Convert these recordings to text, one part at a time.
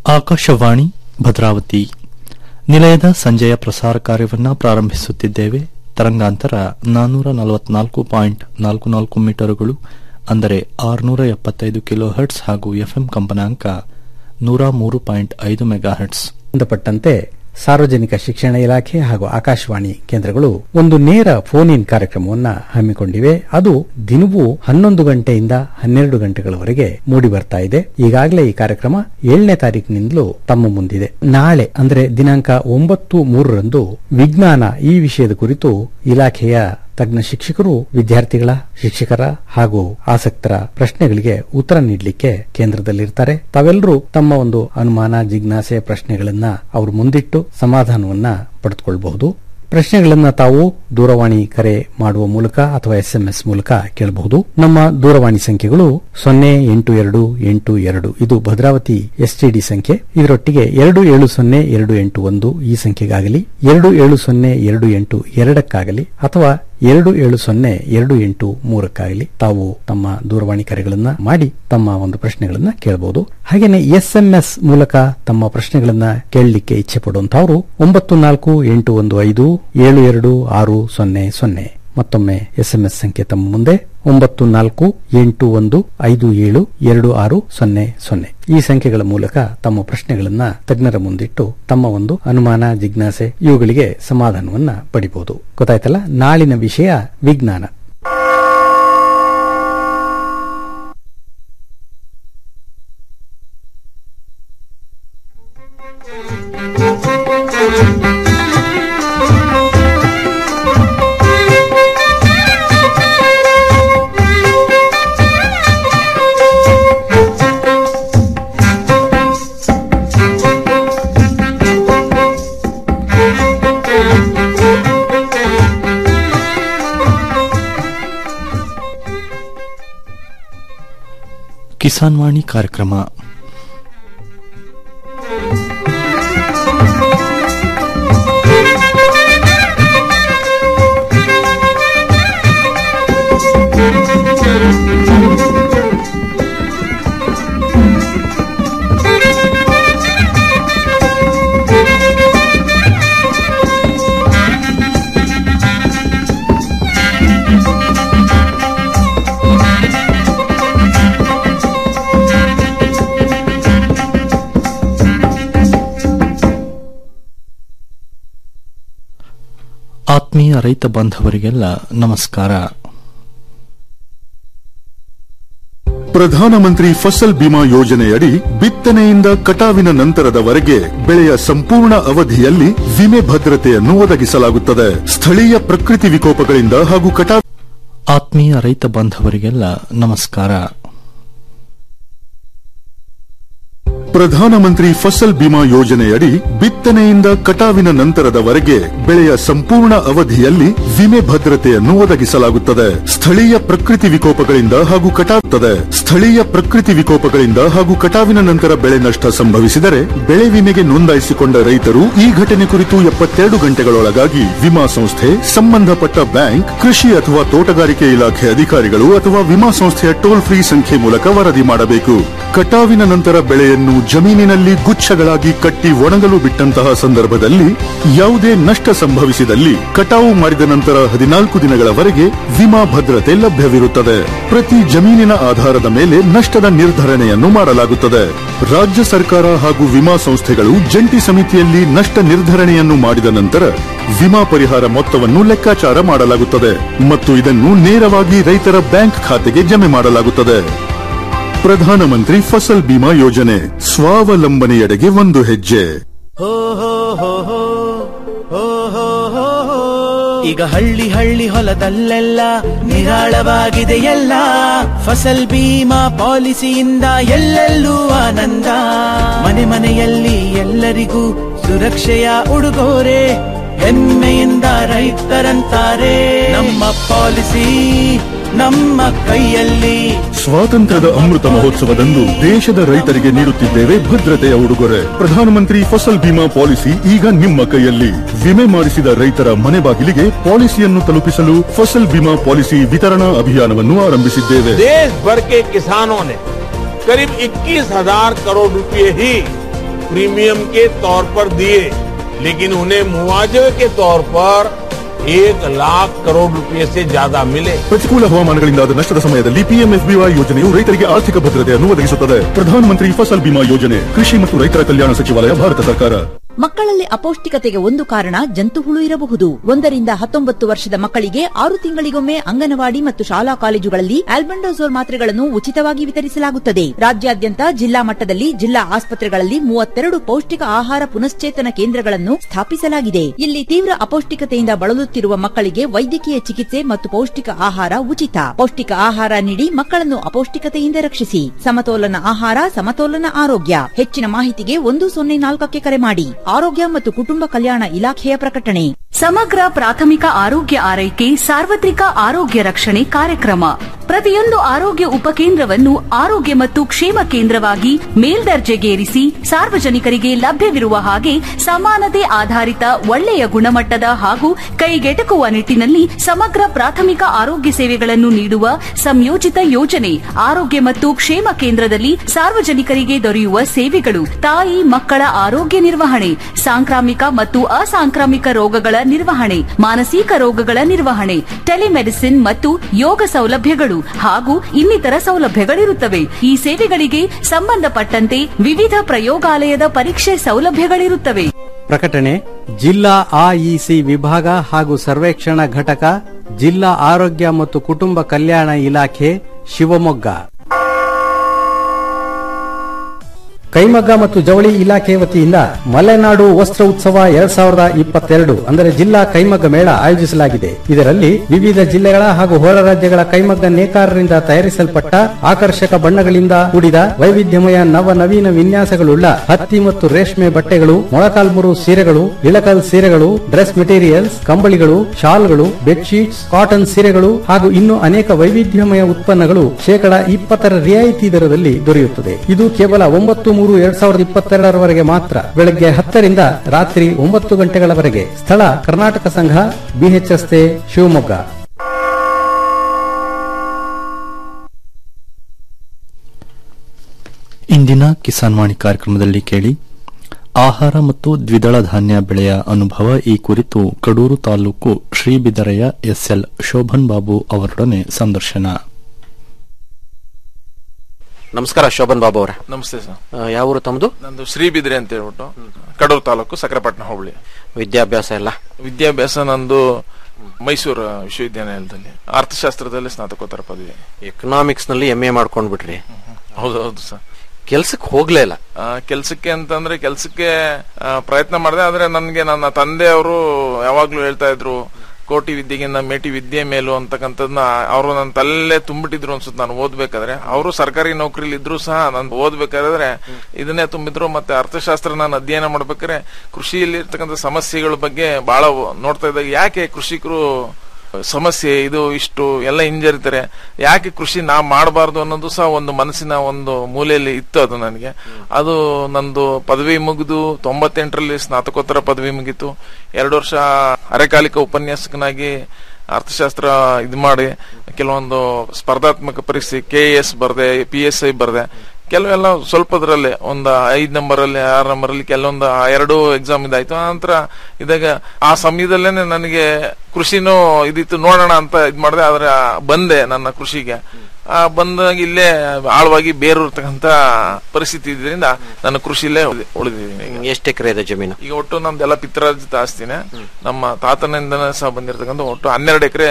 ಆಕಾಶವಾಣಿ ಭದ್ರಾವತಿ ನಿಲಯದ ಸಂಜೆಯ ಪ್ರಸಾರ ಕಾರ್ಯವನ್ನು ಪ್ರಾರಂಭಿಸುತ್ತಿದ್ದೇವೆ ತರಂಗಾಂತರ ನಾನ್ನೂರ ನಲವತ್ನಾಲ್ಕು ಪಾಯಿಂಟ್ ನಾಲ್ಕು ನಾಲ್ಕು ಮೀಟರುಗಳು ಅಂದರೆ ಆರುನೂರ ಎಪ್ಪತ್ತೈದು ಕಿಲೋ ಹರ್ಟ್ಸ್ ಹಾಗೂ ಎಫ್ಎಂ ಕಂಪನಾಂಕ ನೂರ ಮೂರು ಪಾಯಿಂಟ್ ಐದು ಮೆಗಾ ಹರ್ಟ್ಸ್ ಸಂಬಂಧಪಟ್ಟಂತೆ ಸಾರ್ವಜನಿಕ ಶಿಕ್ಷಣ ಇಲಾಖೆ ಹಾಗೂ ಆಕಾಶವಾಣಿ ಕೇಂದ್ರಗಳು ಒಂದು ನೇರ ಫೋನ್ ಇನ್ ಕಾರ್ಯಕ್ರಮವನ್ನ ಹಮ್ಮಿಕೊಂಡಿವೆ ಅದು ದಿನವೂ ಹನ್ನೊಂದು ಗಂಟೆಯಿಂದ ಹನ್ನೆರಡು ಗಂಟೆಗಳವರೆಗೆ ಮೂಡಿ ಬರ್ತಾ ಇದೆ ಈಗಾಗಲೇ ಈ ಕಾರ್ಯಕ್ರಮ ಏಳನೇ ತಾರೀಕಿನಿಂದಲೂ ತಮ್ಮ ಮುಂದಿದೆ ನಾಳೆ ಅಂದ್ರೆ ದಿನಾಂಕ ಒಂಬತ್ತು ಮೂರರಂದು ವಿಜ್ಞಾನ ಈ ವಿಷಯದ ಕುರಿತು ಇಲಾಖೆಯ ತಜ್ಞ ಶಿಕ್ಷಕರು ವಿದ್ಯಾರ್ಥಿಗಳ ಶಿಕ್ಷಕರ ಹಾಗೂ ಆಸಕ್ತರ ಪ್ರಶ್ನೆಗಳಿಗೆ ಉತ್ತರ ನೀಡಲಿಕ್ಕೆ ಕೇಂದ್ರದಲ್ಲಿರ್ತಾರೆ ತಾವೆಲ್ಲರೂ ತಮ್ಮ ಒಂದು ಅನುಮಾನ ಜಿಜ್ಞಾಸೆ ಪ್ರಶ್ನೆಗಳನ್ನ ಅವರು ಮುಂದಿಟ್ಟು ಸಮಾಧಾನವನ್ನ ಪಡೆದುಕೊಳ್ಳಬಹುದು ಪ್ರಶ್ನೆಗಳನ್ನ ತಾವು ದೂರವಾಣಿ ಕರೆ ಮಾಡುವ ಮೂಲಕ ಅಥವಾ ಎಸ್ಎಂಎಸ್ ಮೂಲಕ ಕೇಳಬಹುದು ನಮ್ಮ ದೂರವಾಣಿ ಸಂಖ್ಯೆಗಳು ಸೊನ್ನೆ ಎಂಟು ಎರಡು ಎಂಟು ಎರಡು ಇದು ಭದ್ರಾವತಿ ಎಸ್ಟಿಡಿ ಸಂಖ್ಯೆ ಇದರೊಟ್ಟಿಗೆ ಎರಡು ಏಳು ಸೊನ್ನೆ ಎರಡು ಎಂಟು ಒಂದು ಈ ಸಂಖ್ಯೆಗಾಗಲಿ ಎರಡು ಏಳು ಸೊನ್ನೆ ಎರಡು ಎಂಟು ಎರಡಕ್ಕಾಗಲಿ ಅಥವಾ ಎರಡು ಏಳು ಸೊನ್ನೆ ಎರಡು ಎಂಟು ಮೂರಕ್ಕಾಗಲಿ ತಾವು ತಮ್ಮ ದೂರವಾಣಿ ಕರೆಗಳನ್ನ ಮಾಡಿ ತಮ್ಮ ಒಂದು ಪ್ರಶ್ನೆಗಳನ್ನ ಕೇಳಬಹುದು ಹಾಗೇನೆ ಎಸ್ಎಂಎಸ್ ಮೂಲಕ ತಮ್ಮ ಪ್ರಶ್ನೆಗಳನ್ನ ಕೇಳಲಿಕ್ಕೆ ಇಚ್ಛೆ ಪಡುವಂತಹವರು ಒಂಬತ್ತು ನಾಲ್ಕು ಎಂಟು ಒಂದು ಐದು ಏಳು ಎರಡು ಆರು ಸೊನ್ನೆ ಸೊನ್ನೆ ಮತ್ತೊಮ್ಮೆ ಎಸ್ಎಂಎಸ್ ಸಂಖ್ಯೆ ತಮ್ಮ ಮುಂದೆ ಒಂಬತ್ತು ನಾಲ್ಕು ಎಂಟು ಒಂದು ಐದು ಏಳು ಎರಡು ಆರು ಸೊನ್ನೆ ಸೊನ್ನೆ ಈ ಸಂಖ್ಯೆಗಳ ಮೂಲಕ ತಮ್ಮ ಪ್ರಶ್ನೆಗಳನ್ನ ತಜ್ಞರ ಮುಂದಿಟ್ಟು ತಮ್ಮ ಒಂದು ಅನುಮಾನ ಜಿಜ್ಞಾಸೆ ಇವುಗಳಿಗೆ ಸಮಾಧಾನವನ್ನ ಪಡಿಬಹುದು ಗೊತ್ತಾಯ್ತಲ್ಲ ನಾಳಿನ ವಿಷಯ ವಿಜ್ಞಾನ ಕಿಸಾನ್ ವಾಣಿ ಕಾರ್ಯಕ್ರಮ ಆತ್ಮೀಯ ರೈತ ಬಾಂಧವರಿಗೆಲ್ಲ ನಮಸ್ಕಾರ ಪ್ರಧಾನಮಂತ್ರಿ ಫಸಲ್ ಬಿಮಾ ಯೋಜನೆಯಡಿ ಬಿತ್ತನೆಯಿಂದ ಕಟಾವಿನ ನಂತರದವರೆಗೆ ಬೆಳೆಯ ಸಂಪೂರ್ಣ ಅವಧಿಯಲ್ಲಿ ವಿಮೆ ಭದ್ರತೆಯನ್ನು ಒದಗಿಸಲಾಗುತ್ತದೆ ಸ್ಥಳೀಯ ಪ್ರಕೃತಿ ವಿಕೋಪಗಳಿಂದ ಹಾಗೂ ಕಟಾವು ಆತ್ಮೀಯ ರೈತ ಬಾಂಧವರಿಗೆಲ್ಲ ನಮಸ್ಕಾರ ಪ್ರಧಾನಮಂತ್ರಿ ಫಸಲ್ ಬಿಮಾ ಯೋಜನೆಯಡಿ ಬಿತ್ತನೆಯಿಂದ ಕಟಾವಿನ ನಂತರದವರೆಗೆ ಬೆಳೆಯ ಸಂಪೂರ್ಣ ಅವಧಿಯಲ್ಲಿ ವಿಮೆ ಭದ್ರತೆಯನ್ನು ಒದಗಿಸಲಾಗುತ್ತದೆ ಸ್ಥಳೀಯ ಪ್ರಕೃತಿ ವಿಕೋಪಗಳಿಂದ ಹಾಗೂ ಕಟಾವುತ್ತದೆ ಸ್ಥಳೀಯ ಪ್ರಕೃತಿ ವಿಕೋಪಗಳಿಂದ ಹಾಗೂ ಕಟಾವಿನ ನಂತರ ಬೆಳೆ ನಷ್ಟ ಸಂಭವಿಸಿದರೆ ಬೆಳೆ ವಿಮೆಗೆ ನೋಂದಾಯಿಸಿಕೊಂಡ ರೈತರು ಈ ಘಟನೆ ಕುರಿತು ಎಪ್ಪತ್ತೆರಡು ಗಂಟೆಗಳೊಳಗಾಗಿ ವಿಮಾ ಸಂಸ್ಥೆ ಸಂಬಂಧಪಟ್ಟ ಬ್ಯಾಂಕ್ ಕೃಷಿ ಅಥವಾ ತೋಟಗಾರಿಕೆ ಇಲಾಖೆ ಅಧಿಕಾರಿಗಳು ಅಥವಾ ವಿಮಾ ಸಂಸ್ಥೆಯ ಟೋಲ್ ಫ್ರೀ ಸಂಖ್ಯೆ ಮೂಲಕ ವರದಿ ಮಾಡಬೇಕು ಕಟಾವಿನ ನಂತರ ಬೆಳೆಯನ್ನು ಜಮೀನಿನಲ್ಲಿ ಗುಚ್ಛಗಳಾಗಿ ಕಟ್ಟಿ ಒಣಗಲು ಬಿಟ್ಟಂತಹ ಸಂದರ್ಭದಲ್ಲಿ ಯಾವುದೇ ನಷ್ಟ ಸಂಭವಿಸಿದಲ್ಲಿ ಕಟಾವು ಮಾಡಿದ ನಂತರ ಹದಿನಾಲ್ಕು ದಿನಗಳವರೆಗೆ ವಿಮಾ ಭದ್ರತೆ ಲಭ್ಯವಿರುತ್ತದೆ ಪ್ರತಿ ಜಮೀನಿನ ಆಧಾರದ ಮೇಲೆ ನಷ್ಟದ ನಿರ್ಧರಣೆಯನ್ನು ಮಾಡಲಾಗುತ್ತದೆ ರಾಜ್ಯ ಸರ್ಕಾರ ಹಾಗೂ ವಿಮಾ ಸಂಸ್ಥೆಗಳು ಜಂಟಿ ಸಮಿತಿಯಲ್ಲಿ ನಷ್ಟ ನಿರ್ಧರಣೆಯನ್ನು ಮಾಡಿದ ನಂತರ ವಿಮಾ ಪರಿಹಾರ ಮೊತ್ತವನ್ನು ಲೆಕ್ಕಾಚಾರ ಮಾಡಲಾಗುತ್ತದೆ ಮತ್ತು ಇದನ್ನು ನೇರವಾಗಿ ರೈತರ ಬ್ಯಾಂಕ್ ಖಾತೆಗೆ ಜಮೆ ಮಾಡಲಾಗುತ್ತದೆ ಪ್ರಧಾನಮಂತ್ರಿ ಫಸಲ್ ಬಿಮಾ ಯೋಜನೆ ಸ್ವಾವಲಂಬನೆಯೆಡೆಗೆ ಒಂದು ಹೆಜ್ಜೆ ಈಗ ಹಳ್ಳಿ ಹಳ್ಳಿ ಹೊಲದಲ್ಲೆಲ್ಲ ನಿರಾಳವಾಗಿದೆ ಎಲ್ಲ ಫಸಲ್ ಬೀಮಾ ಪಾಲಿಸಿಯಿಂದ ಎಲ್ಲೆಲ್ಲೂ ಆನಂದ ಮನೆ ಮನೆಯಲ್ಲಿ ಎಲ್ಲರಿಗೂ ಸುರಕ್ಷೆಯ ಉಡುಗೊರೆ ಹೆಮ್ಮೆಯಿಂದ ರೈತರಂತಾರೆ ನಮ್ಮ ಪಾಲಿಸಿ ನಮ್ಮ ಕೈಯಲ್ಲಿ ಸ್ವಾತಂತ್ರ್ಯದ ಅಮೃತ ಮಹೋತ್ಸವದಂದು ದೇಶದ ರೈತರಿಗೆ ನೀಡುತ್ತಿದ್ದೇವೆ ಭದ್ರತೆಯ ಉಡುಗೊರೆ ಪ್ರಧಾನಮಂತ್ರಿ ಫಸಲ್ ಬಿಮಾ ಪಾಲಿಸಿ ಈಗ ನಿಮ್ಮ ಕೈಯಲ್ಲಿ ವಿಮೆ ಮಾಡಿಸಿದ ರೈತರ ಮನೆ ಬಾಗಿಲಿಗೆ ಪಾಲಿಸಿಯನ್ನು ತಲುಪಿಸಲು ಫಸಲ್ ಬಿಮಾ ಪಾಲಿಸಿ ವಿತರಣಾ ಅಭಿಯಾನವನ್ನು ಆರಂಭಿಸಿದ್ದೇವೆ देश भर के किसानों ने करीब 21 हजार करोड़ रुपए ही प्रीमियम के तौर पर दिए लेकिन उन्हें मुआवजे के तौर पर एक लाख करोड़ रुपए से ज्यादा मिले ಪ್ರತಿಕೂಲ ಹವಾಮಾನಗಳಿಂದಾದ ನಷ್ಟದ ಸಮಯದಲ್ಲಿ ಪಿಎಂಎಫ್ಬಿವೈ ಯೋಜನೆಯು ರೈತರಿಗೆ ಆರ್ಥಿಕ ಭದ್ರತೆಯನ್ನು ಒದಗಿಸುತ್ತದೆ ಪ್ರಧಾನಮಂತ್ರಿ ಫಸಲ್ ಬಿಮಾ ಯೋಜನೆ ಕೃಷಿ ಮತ್ತು ರೈತರ ಕಲ್ಯಾಣ ಸಚಿವಾಲಯ ಭಾರತ ಸರ್ಕಾರ ಮಕ್ಕಳಲ್ಲಿ ಅಪೌಷ್ಟಿಕತೆಗೆ ಒಂದು ಕಾರಣ ಜಂತು ಹುಳು ಇರಬಹುದು ಒಂದರಿಂದ ಹತ್ತೊಂಬತ್ತು ವರ್ಷದ ಮಕ್ಕಳಿಗೆ ಆರು ತಿಂಗಳಿಗೊಮ್ಮೆ ಅಂಗನವಾಡಿ ಮತ್ತು ಶಾಲಾ ಕಾಲೇಜುಗಳಲ್ಲಿ ಆಲ್ಬೆಂಡೋಸೋಲ್ ಮಾತ್ರೆಗಳನ್ನು ಉಚಿತವಾಗಿ ವಿತರಿಸಲಾಗುತ್ತದೆ ರಾಜ್ಯಾದ್ಯಂತ ಜಿಲ್ಲಾ ಮಟ್ಟದಲ್ಲಿ ಜಿಲ್ಲಾ ಆಸ್ಪತ್ರೆಗಳಲ್ಲಿ ಮೂವತ್ತೆರಡು ಪೌಷ್ಟಿಕ ಆಹಾರ ಪುನಶ್ಚೇತನ ಕೇಂದ್ರಗಳನ್ನು ಸ್ಥಾಪಿಸಲಾಗಿದೆ ಇಲ್ಲಿ ತೀವ್ರ ಅಪೌಷ್ಟಿಕತೆಯಿಂದ ಬಳಲುತ್ತಿರುವ ಮಕ್ಕಳಿಗೆ ವೈದ್ಯಕೀಯ ಚಿಕಿತ್ಸೆ ಮತ್ತು ಪೌಷ್ಟಿಕ ಆಹಾರ ಉಚಿತ ಪೌಷ್ಟಿಕ ಆಹಾರ ನೀಡಿ ಮಕ್ಕಳನ್ನು ಅಪೌಷ್ಟಿಕತೆಯಿಂದ ರಕ್ಷಿಸಿ ಸಮತೋಲನ ಆಹಾರ ಸಮತೋಲನ ಆರೋಗ್ಯ ಹೆಚ್ಚಿನ ಮಾಹಿತಿಗೆ ಒಂದು ಸೊನ್ನೆ ನಾಲ್ಕಕ್ಕೆ ಕರೆ ಮಾಡಿ ಆರೋಗ್ಯ ಮತ್ತು ಕುಟುಂಬ ಕಲ್ಯಾಣ ಇಲಾಖೆಯ ಪ್ರಕಟಣೆ ಸಮಗ್ರ ಪ್ರಾಥಮಿಕ ಆರೋಗ್ಯ ಆರೈಕೆ ಸಾರ್ವತ್ರಿಕ ಆರೋಗ್ಯ ರಕ್ಷಣೆ ಕಾರ್ಯಕ್ರಮ ಪ್ರತಿಯೊಂದು ಆರೋಗ್ಯ ಉಪಕೇಂದ್ರವನ್ನು ಆರೋಗ್ಯ ಮತ್ತು ಕ್ಷೇಮ ಕೇಂದ್ರವಾಗಿ ಮೇಲ್ದರ್ಜೆಗೇರಿಸಿ ಸಾರ್ವಜನಿಕರಿಗೆ ಲಭ್ಯವಿರುವ ಹಾಗೆ ಸಮಾನತೆ ಆಧಾರಿತ ಒಳ್ಳೆಯ ಗುಣಮಟ್ಟದ ಹಾಗೂ ಕೈಗೆಟಕುವ ನಿಟ್ಟಿನಲ್ಲಿ ಸಮಗ್ರ ಪ್ರಾಥಮಿಕ ಆರೋಗ್ಯ ಸೇವೆಗಳನ್ನು ನೀಡುವ ಸಂಯೋಜಿತ ಯೋಜನೆ ಆರೋಗ್ಯ ಮತ್ತು ಕ್ಷೇಮ ಕೇಂದ್ರದಲ್ಲಿ ಸಾರ್ವಜನಿಕರಿಗೆ ದೊರೆಯುವ ಸೇವೆಗಳು ತಾಯಿ ಮಕ್ಕಳ ಆರೋಗ್ಯ ನಿರ್ವಹಣೆ ಸಾಂಕ್ರಾಮಿಕ ಮತ್ತು ಅಸಾಂಕ್ರಾಮಿಕ ರೋಗಗಳ ನಿರ್ವಹಣೆ ಮಾನಸಿಕ ರೋಗಗಳ ನಿರ್ವಹಣೆ ಟೆಲಿಮೆಡಿಸಿನ್ ಮತ್ತು ಯೋಗ ಸೌಲಭ್ಯಗಳು ಹಾಗೂ ಇನ್ನಿತರ ಸೌಲಭ್ಯಗಳಿರುತ್ತವೆ ಈ ಸೇವೆಗಳಿಗೆ ಸಂಬಂಧಪಟ್ಟಂತೆ ವಿವಿಧ ಪ್ರಯೋಗಾಲಯದ ಪರೀಕ್ಷೆ ಸೌಲಭ್ಯಗಳಿರುತ್ತವೆ ಪ್ರಕಟಣೆ ಜಿಲ್ಲಾ ಆಇಸಿ ವಿಭಾಗ ಹಾಗೂ ಸರ್ವೇಕ್ಷಣಾ ಘಟಕ ಜಿಲ್ಲಾ ಆರೋಗ್ಯ ಮತ್ತು ಕುಟುಂಬ ಕಲ್ಯಾಣ ಇಲಾಖೆ ಶಿವಮೊಗ್ಗ ಕೈಮಗ್ಗ ಮತ್ತು ಜವಳಿ ಇಲಾಖೆ ವತಿಯಿಂದ ಮಲೆನಾಡು ವಸ್ತ್ರ ಉತ್ಸವ ಎರಡ್ ಸಾವಿರದ ಇಪ್ಪತ್ತೆರಡು ಅಂದರೆ ಜಿಲ್ಲಾ ಕೈಮಗ್ಗ ಮೇಳ ಆಯೋಜಿಸಲಾಗಿದೆ ಇದರಲ್ಲಿ ವಿವಿಧ ಜಿಲ್ಲೆಗಳ ಹಾಗೂ ಹೊರ ರಾಜ್ಯಗಳ ಕೈಮಗ್ಗ ನೇಕಾರರಿಂದ ತಯಾರಿಸಲ್ಪಟ್ಟ ಆಕರ್ಷಕ ಬಣ್ಣಗಳಿಂದ ಕೂಡಿದ ವೈವಿಧ್ಯಮಯ ನವ ನವೀನ ವಿನ್ಯಾಸಗಳುಳ್ಳ ಹತ್ತಿ ಮತ್ತು ರೇಷ್ಮೆ ಬಟ್ಟೆಗಳು ಮೊಳಕಾಲ್ಮುರು ಸೀರೆಗಳು ಇಳಕಲ್ ಸೀರೆಗಳು ಡ್ರೆಸ್ ಮೆಟೀರಿಯಲ್ಸ್ ಕಂಬಳಿಗಳು ಶಾಲ್ಗಳು ಬೆಡ್ಶೀಟ್ಸ್ ಕಾಟನ್ ಸೀರೆಗಳು ಹಾಗೂ ಇನ್ನು ಅನೇಕ ವೈವಿಧ್ಯಮಯ ಉತ್ಪನ್ನಗಳು ಶೇಕಡ ಇಪ್ಪತ್ತರ ರಿಯಾಯಿತಿ ದರದಲ್ಲಿ ದೊರೆಯುತ್ತದೆ ಇದು ಕೇವಲ ಒಂಬತ್ತು ಮೂರು ಎರಡ್ ಸಾವಿರದ ಇಪ್ಪತ್ತೆರಡರವರೆಗೆ ಮಾತ್ರ ಬೆಳಗ್ಗೆ ಹತ್ತರಿಂದ ರಾತ್ರಿ ಒಂಬತ್ತು ಗಂಟೆಗಳವರೆಗೆ ಸ್ಥಳ ಕರ್ನಾಟಕ ಸಂಘ ಬಿಎಚ್ ರಸ್ತೆ ಶಿವಮೊಗ್ಗ ಇಂದಿನ ಕಿಸಾನ್ ವಾಣಿ ಕಾರ್ಯಕ್ರಮದಲ್ಲಿ ಕೇಳಿ ಆಹಾರ ಮತ್ತು ದ್ವಿದಳ ಧಾನ್ಯ ಬೆಳೆಯ ಅನುಭವ ಈ ಕುರಿತು ಕಡೂರು ತಾಲೂಕು ಶ್ರೀಬಿದರೆಯ ಎಸ್ಎಲ್ ಶೋಭನ್ ಬಾಬು ಅವರೊಡನೆ ಸಂದರ್ಶನ ನಮಸ್ಕಾರ ಶೋಭನ್ ಬಾಬು ಅವರೇ ನಮಸ್ತೆ ಸರ್ ಆ, ಯಾವ ಊರು ತಮ್ಮದು ನಂದು ಶ್ರೀಬಿದ್ರೆ ಅಂತ ಹೇಳ್ಬಿಟ್ಟು ಕಡೂರು ತಾಲೂಕು ಸಕರಪಟ್ಟಣ ಹೋಬಳಿ ವಿದ್ಯಾಭ್ಯಾಸ ಎಲ್ಲ ವಿದ್ಯಾಭ್ಯಾಸ ನಂದು ಮೈಸೂರು ವಿಶ್ವವಿದ್ಯಾನಿಲಯದಲ್ಲಿ ಅರ್ಥಶಾಸ್ತ್ರದಲ್ಲಿ ಸ್ನಾತಕೋತ್ತರ ಪದವಿ ಎಕನಾಮಿಕ್ಸ್ ನಲ್ಲಿ ಎಂ ಎ ಮಾಡ್ಕೊಂಡ್ ಬಿಟ್ರಿ ಹೌದು ಹೌದು ಸರ್ ಕೆಲ್ಸಕ್ಕೆ ಹೋಗ್ಲೇ ಇಲ್ಲ ಆ, ಕೆಲ್ಸಕ್ಕೆ ಅಂತಂದ್ರೆ ಕೆಲ್ಸಕ್ಕೆ ಆ, ಪ್ರಯತ್ನ ಮಾಡಿದೆ ಆದ್ರೆ ನನ್ಗೆ ನನ್ನ ತಂದೆ ಅವರು ಯಾವಾಗ್ಲೂ ಹೇಳ್ತಾ ಇದ್ರು ಕೋಟಿ ವಿದ್ಯೆಗಿಂತ ಮೇಟಿ ವಿದ್ಯೆ ಮೇಲು ಅಂತಕ್ಕಂಥದ್ನ ಅವರು ನನ್ನ ತಲ್ಲೇ ತುಂಬಿಟ್ಟಿದ್ರು ಅನ್ಸುತ್ತೆ ನಾನು ಓದ್ಬೇಕಾದ್ರೆ ಅವರು ಸರ್ಕಾರಿ ನೌಕರಿಲಿ ಇದ್ರು ಸಹ ನಾನು ಓದ್ಬೇಕಾದ್ರೆ ಇದನ್ನೇ ತುಂಬಿದ್ರು ಮತ್ತೆ ಅರ್ಥಶಾಸ್ತ್ರ ನಾನು ಅಧ್ಯಯನ ಮಾಡ್ಬೇಕಾದ್ರೆ ಕೃಷಿಯಲ್ಲಿ ಇರ್ತಕ್ಕಂಥ ಸಮಸ್ಯೆಗಳ ಬಗ್ಗೆ ಬಹಳ ನೋಡ್ತಾ ಇದ್ದಾಗ ಯಾಕೆ ಕೃಷಿಕರು ಸಮಸ್ಯೆ ಇದು ಇಷ್ಟು ಎಲ್ಲ ಹಿಂಜರಿತಾರೆ ಯಾಕೆ ಕೃಷಿ ನಾ ಮಾಡಬಾರ್ದು ಅನ್ನೋದು ಸಹ ಒಂದು ಮನಸ್ಸಿನ ಒಂದು ಮೂಲೆಯಲ್ಲಿ ಇತ್ತು ಅದು ನನಗೆ ಅದು ನಂದು ಪದವಿ ಮುಗಿದು ತೊಂಬತ್ತೆಂಟರಲ್ಲಿ ಸ್ನಾತಕೋತ್ತರ ಪದವಿ ಮುಗೀತು ಎರಡು ವರ್ಷ ಅರೆಕಾಲಿಕ ಉಪನ್ಯಾಸಕನಾಗಿ ಅರ್ಥಶಾಸ್ತ್ರ ಇದು ಮಾಡಿ ಕೆಲವೊಂದು ಸ್ಪರ್ಧಾತ್ಮಕ ಪರೀಕ್ಷೆ ಕೆ ಎಸ್ ಬರ್ದೆ ಪಿ ಎಸ್ ಐ ಬರ್ದೆ ಕೆಲವೆಲ್ಲ ಸ್ವಲ್ಪದ್ರಲ್ಲೇ ಒಂದು ಐದ್ ನಂಬರ್ ಅಲ್ಲಿ ಆರು ನಂಬರ್ ಅಲ್ಲಿ ಕೆಲವೊಂದು ಆ ಎರಡು ಎಕ್ಸಾಮ್ ಇದಾಯ್ತು ನಂತರ ಇದಾಗ ಆ ಸಮಯದಲ್ಲೇನೆ ನನಗೆ ಕೃಷಿನೂ ಇದಿತ್ತು ನೋಡೋಣ ಅಂತ ಇದ್ ಮಾಡಿದೆ ಆದ್ರೆ ಬಂದೆ ನನ್ನ ಕೃಷಿಗೆ ಆ ಬಂದಾಗ ಇಲ್ಲೇ ಆಳವಾಗಿ ಬೇರೂರ್ತಕ್ಕಂತ ಪರಿಸ್ಥಿತಿ ಇದರಿಂದ ನಾನು ಕೃಷಿಲೇ ಉಳ್ದಿ- ಉಳಿದಿದ್ದೀನಿ ಈಗ. ಎಷ್ಟು ಎಕರೆ ಇದೆ ಜಮೀನು ಈಗ ಒಟ್ಟು ನಮ್ದೆಲ್ಲ ಪಿತ್ರಾರ್ಜಿತ ಆಸ್ತಿನೇ ನಮ್ಮ ತಾತನಿಂದನೇ ಸಹ ಬಂದಿರತಕ್ಕಂಥ ಒಟ್ಟು ಹನ್ನೆರಡು ಎಕರೆ